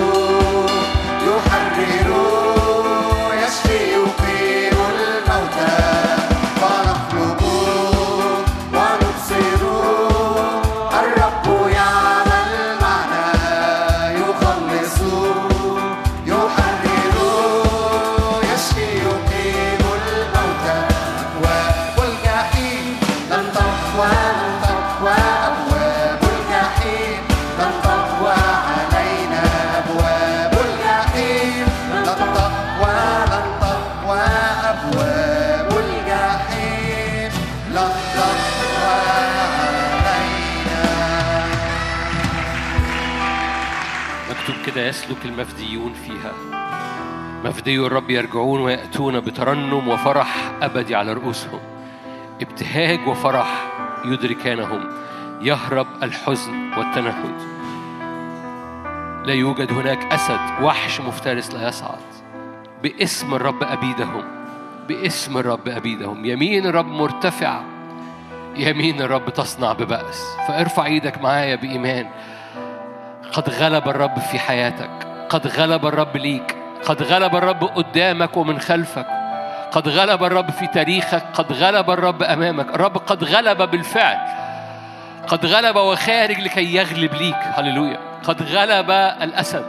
يحرر يشفي يقيم الموتى فنخرج ونبصر الرب يعمل معنا يخلص يحرر يشفي يقيم الموتى أبواب الجحيم لن تقوى لن تقوى أبواب الجحيم لن تقوى علينا أبواب الجحيم لن تقوى لن تقوى أبواب الجحيم لن تقوى علينا مكتوب كده يسلك المفديون فيها مفدي الرب يرجعون ويأتون بترنم وفرح أبدي على رؤوسهم ابتهاج وفرح يدركانهم يهرب الحزن والتنهد لا يوجد هناك أسد وحش مفترس لا يصعد باسم الرب أبيدهم باسم الرب أبيدهم يمين الرب مرتفعة يمين الرب تصنع ببأس فارفع ايدك معايا بإيمان قد غلب الرب في حياتك قد غلب الرب ليك قد غلب الرب قدامك ومن خلفك قد غلب الرب في تاريخك قد غلب الرب أمامك الرب قد غلب بالفعل قد غلب وخارج لكي يغلب ليك هللويا قد غلب الأسد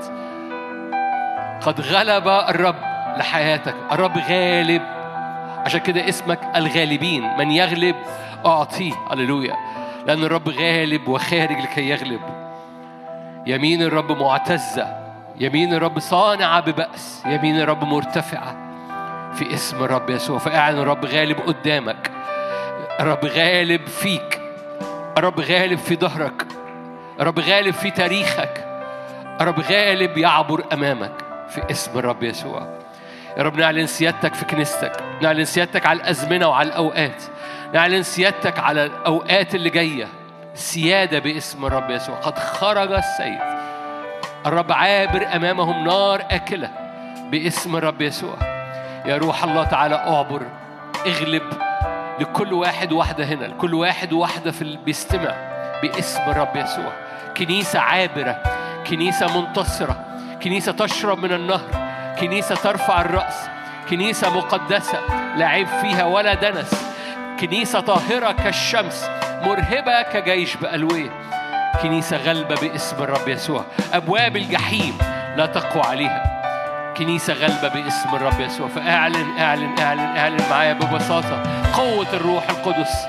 قد غلب الرب لحياتك الرب غالب عشان كده اسمك الغالبين من يغلب أعطيه هللويا لأن الرب غالب وخارج لكي يغلب يمين الرب معتزة يمين الرب صانعة ببأس يمين الرب مرتفعة في اسم الرب يسوع فاعلن الرب غالب قدامك الرب غالب فيك الرب غالب في ظهرك الرب غالب في تاريخك الرب غالب يعبر أمامك في اسم الرب يسوع يا رب نعلن سيادتك في كنيستك نعلن سيادتك على الأزمنة وعلى الأوقات نعلن سيادتك على الأوقات اللي جاية سيادة باسم الرب يسوع قد خرج السيد الرب عابر أمامهم نار آكلة باسم الرب يسوع يا روح الله تعالى أعبر اغلب لكل واحد واحدة هنا لكل واحد واحدة في ال- بيستمع باسم الرب يسوع كنيسة عابرة كنيسة منتصرة كنيسة تشرب من النهر كنيسة ترفع الرأس كنيسة مقدسة لا عيب فيها ولا دنس كنيسة طاهرة كالشمس مرهبة كجيش بألوية كنيسة غلبة باسم الرب يسوع أبواب الجحيم لا تقوى عليها كنيسة غلبة باسم الرب يسوع فاعلن اعلن اعلن اعلن معايا ببساطة قوة الروح القدس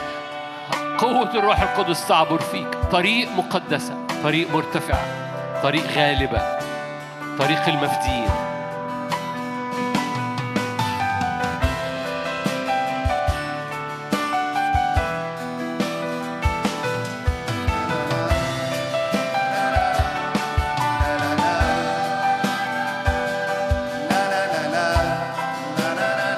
قوة الروح القدس تعبر فيك طريق مقدسة طريق مرتفعة طريق غالبة طريق المفديين لا لا لا لا لا لا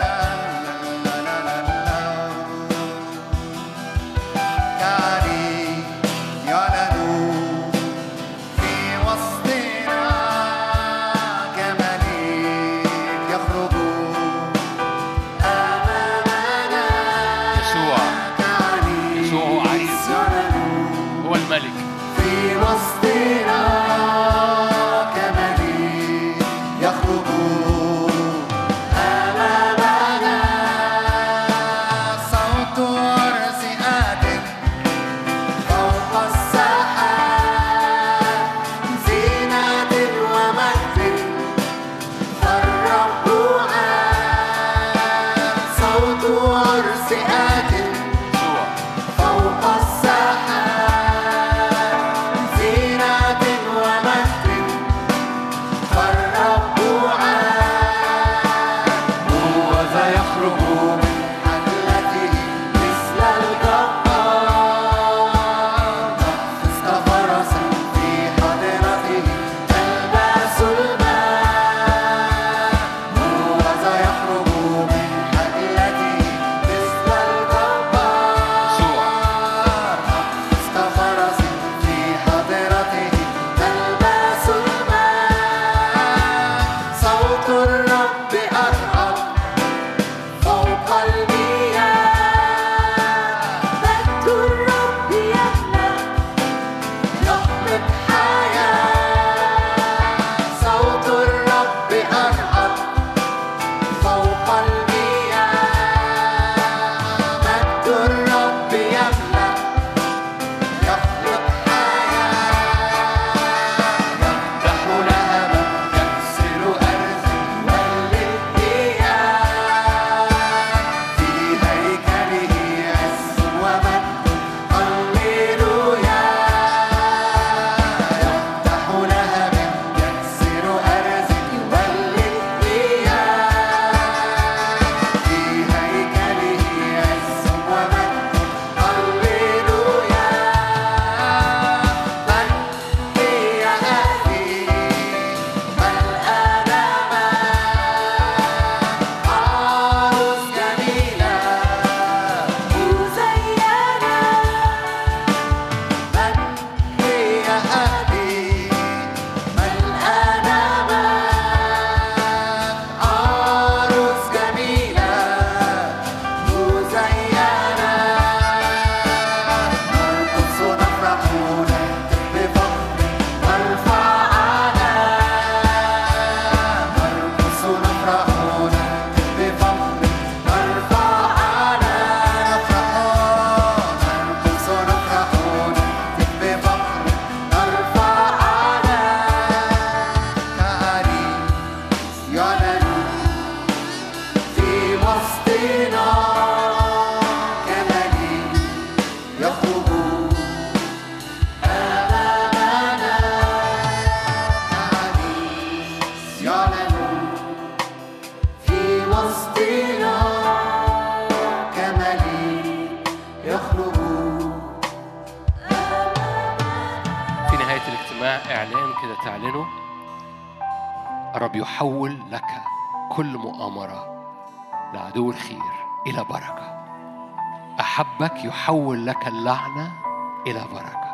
كده تعلنوا الرب يحول لك كل مؤامرة لعدو الخير إلى بركة أحبك يحول لك اللعنة إلى بركة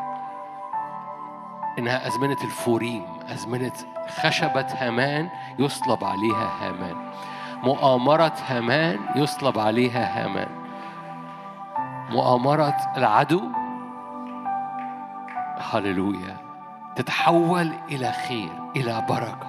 إنها أزمنة الفوريم أزمنة خشبة هامان يصلب عليها هامان مؤامرة هامان يصلب عليها هامان مؤامرة العدو هللويا تتحول إلى خير إلى بركة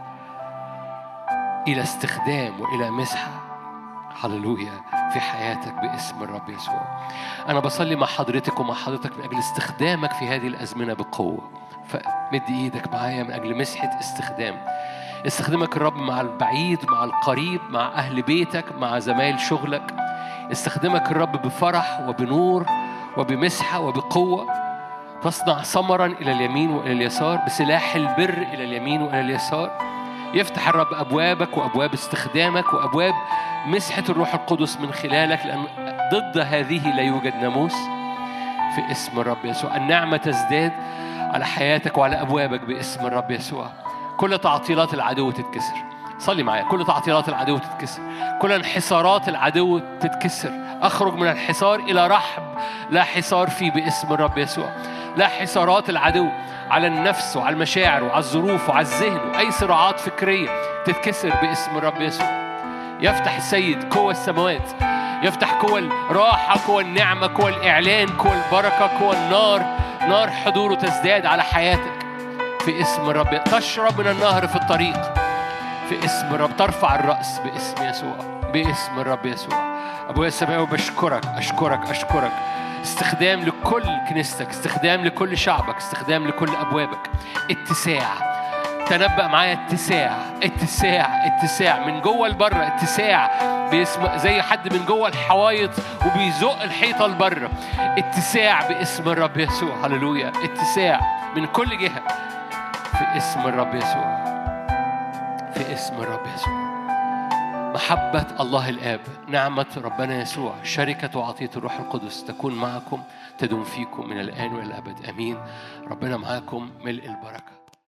إلى استخدام وإلى مسحة هللويا في حياتك باسم الرب يسوع أنا بصلي مع حضرتك ومع حضرتك من أجل استخدامك في هذه الأزمنة بقوة فمد إيدك معايا من أجل مسحة استخدام استخدمك الرب مع البعيد مع القريب مع أهل بيتك مع زمايل شغلك استخدمك الرب بفرح وبنور وبمسحة وبقوة تصنع ثمرا إلى اليمين وإلى اليسار بسلاح البر إلى اليمين وإلى اليسار يفتح الرب أبوابك وأبواب استخدامك وأبواب مسحة الروح القدس من خلالك لأن ضد هذه لا يوجد ناموس في اسم الرب يسوع النعمة تزداد على حياتك وعلى أبوابك باسم الرب يسوع كل تعطيلات العدو تتكسر صلي معايا كل تعطيلات العدو تتكسر كل انحسارات العدو تتكسر أخرج من الحصار إلى رحب لا حصار فيه باسم الرب يسوع لا حصارات العدو على النفس وعلى المشاعر وعلى الظروف وعلى الذهن وأي صراعات فكرية تتكسر باسم الرب يسوع يفتح السيد قوة السماوات يفتح قوة الراحة قوة النعمة قوة الإعلان قوة البركة قوة النار نار حضوره تزداد على حياتك في اسم الرب تشرب من النهر في الطريق في اسم الرب ترفع الرأس باسم يسوع باسم الرب يسوع أبويا السماوي بشكرك أشكرك أشكرك استخدام لكل كنيستك استخدام لكل شعبك استخدام لكل أبوابك اتساع تنبأ معايا اتساع اتساع اتساع من جوه لبره اتساع باسم زي حد من جوه الحوايط وبيزق الحيطه لبره اتساع باسم الرب يسوع هللويا اتساع من كل جهه في اسم الرب يسوع في اسم الرب يسوع محبة الله الآب نعمة ربنا يسوع شركة وعطية الروح القدس تكون معكم تدوم فيكم من الآن وإلى الأبد آمين ربنا معاكم ملء البركة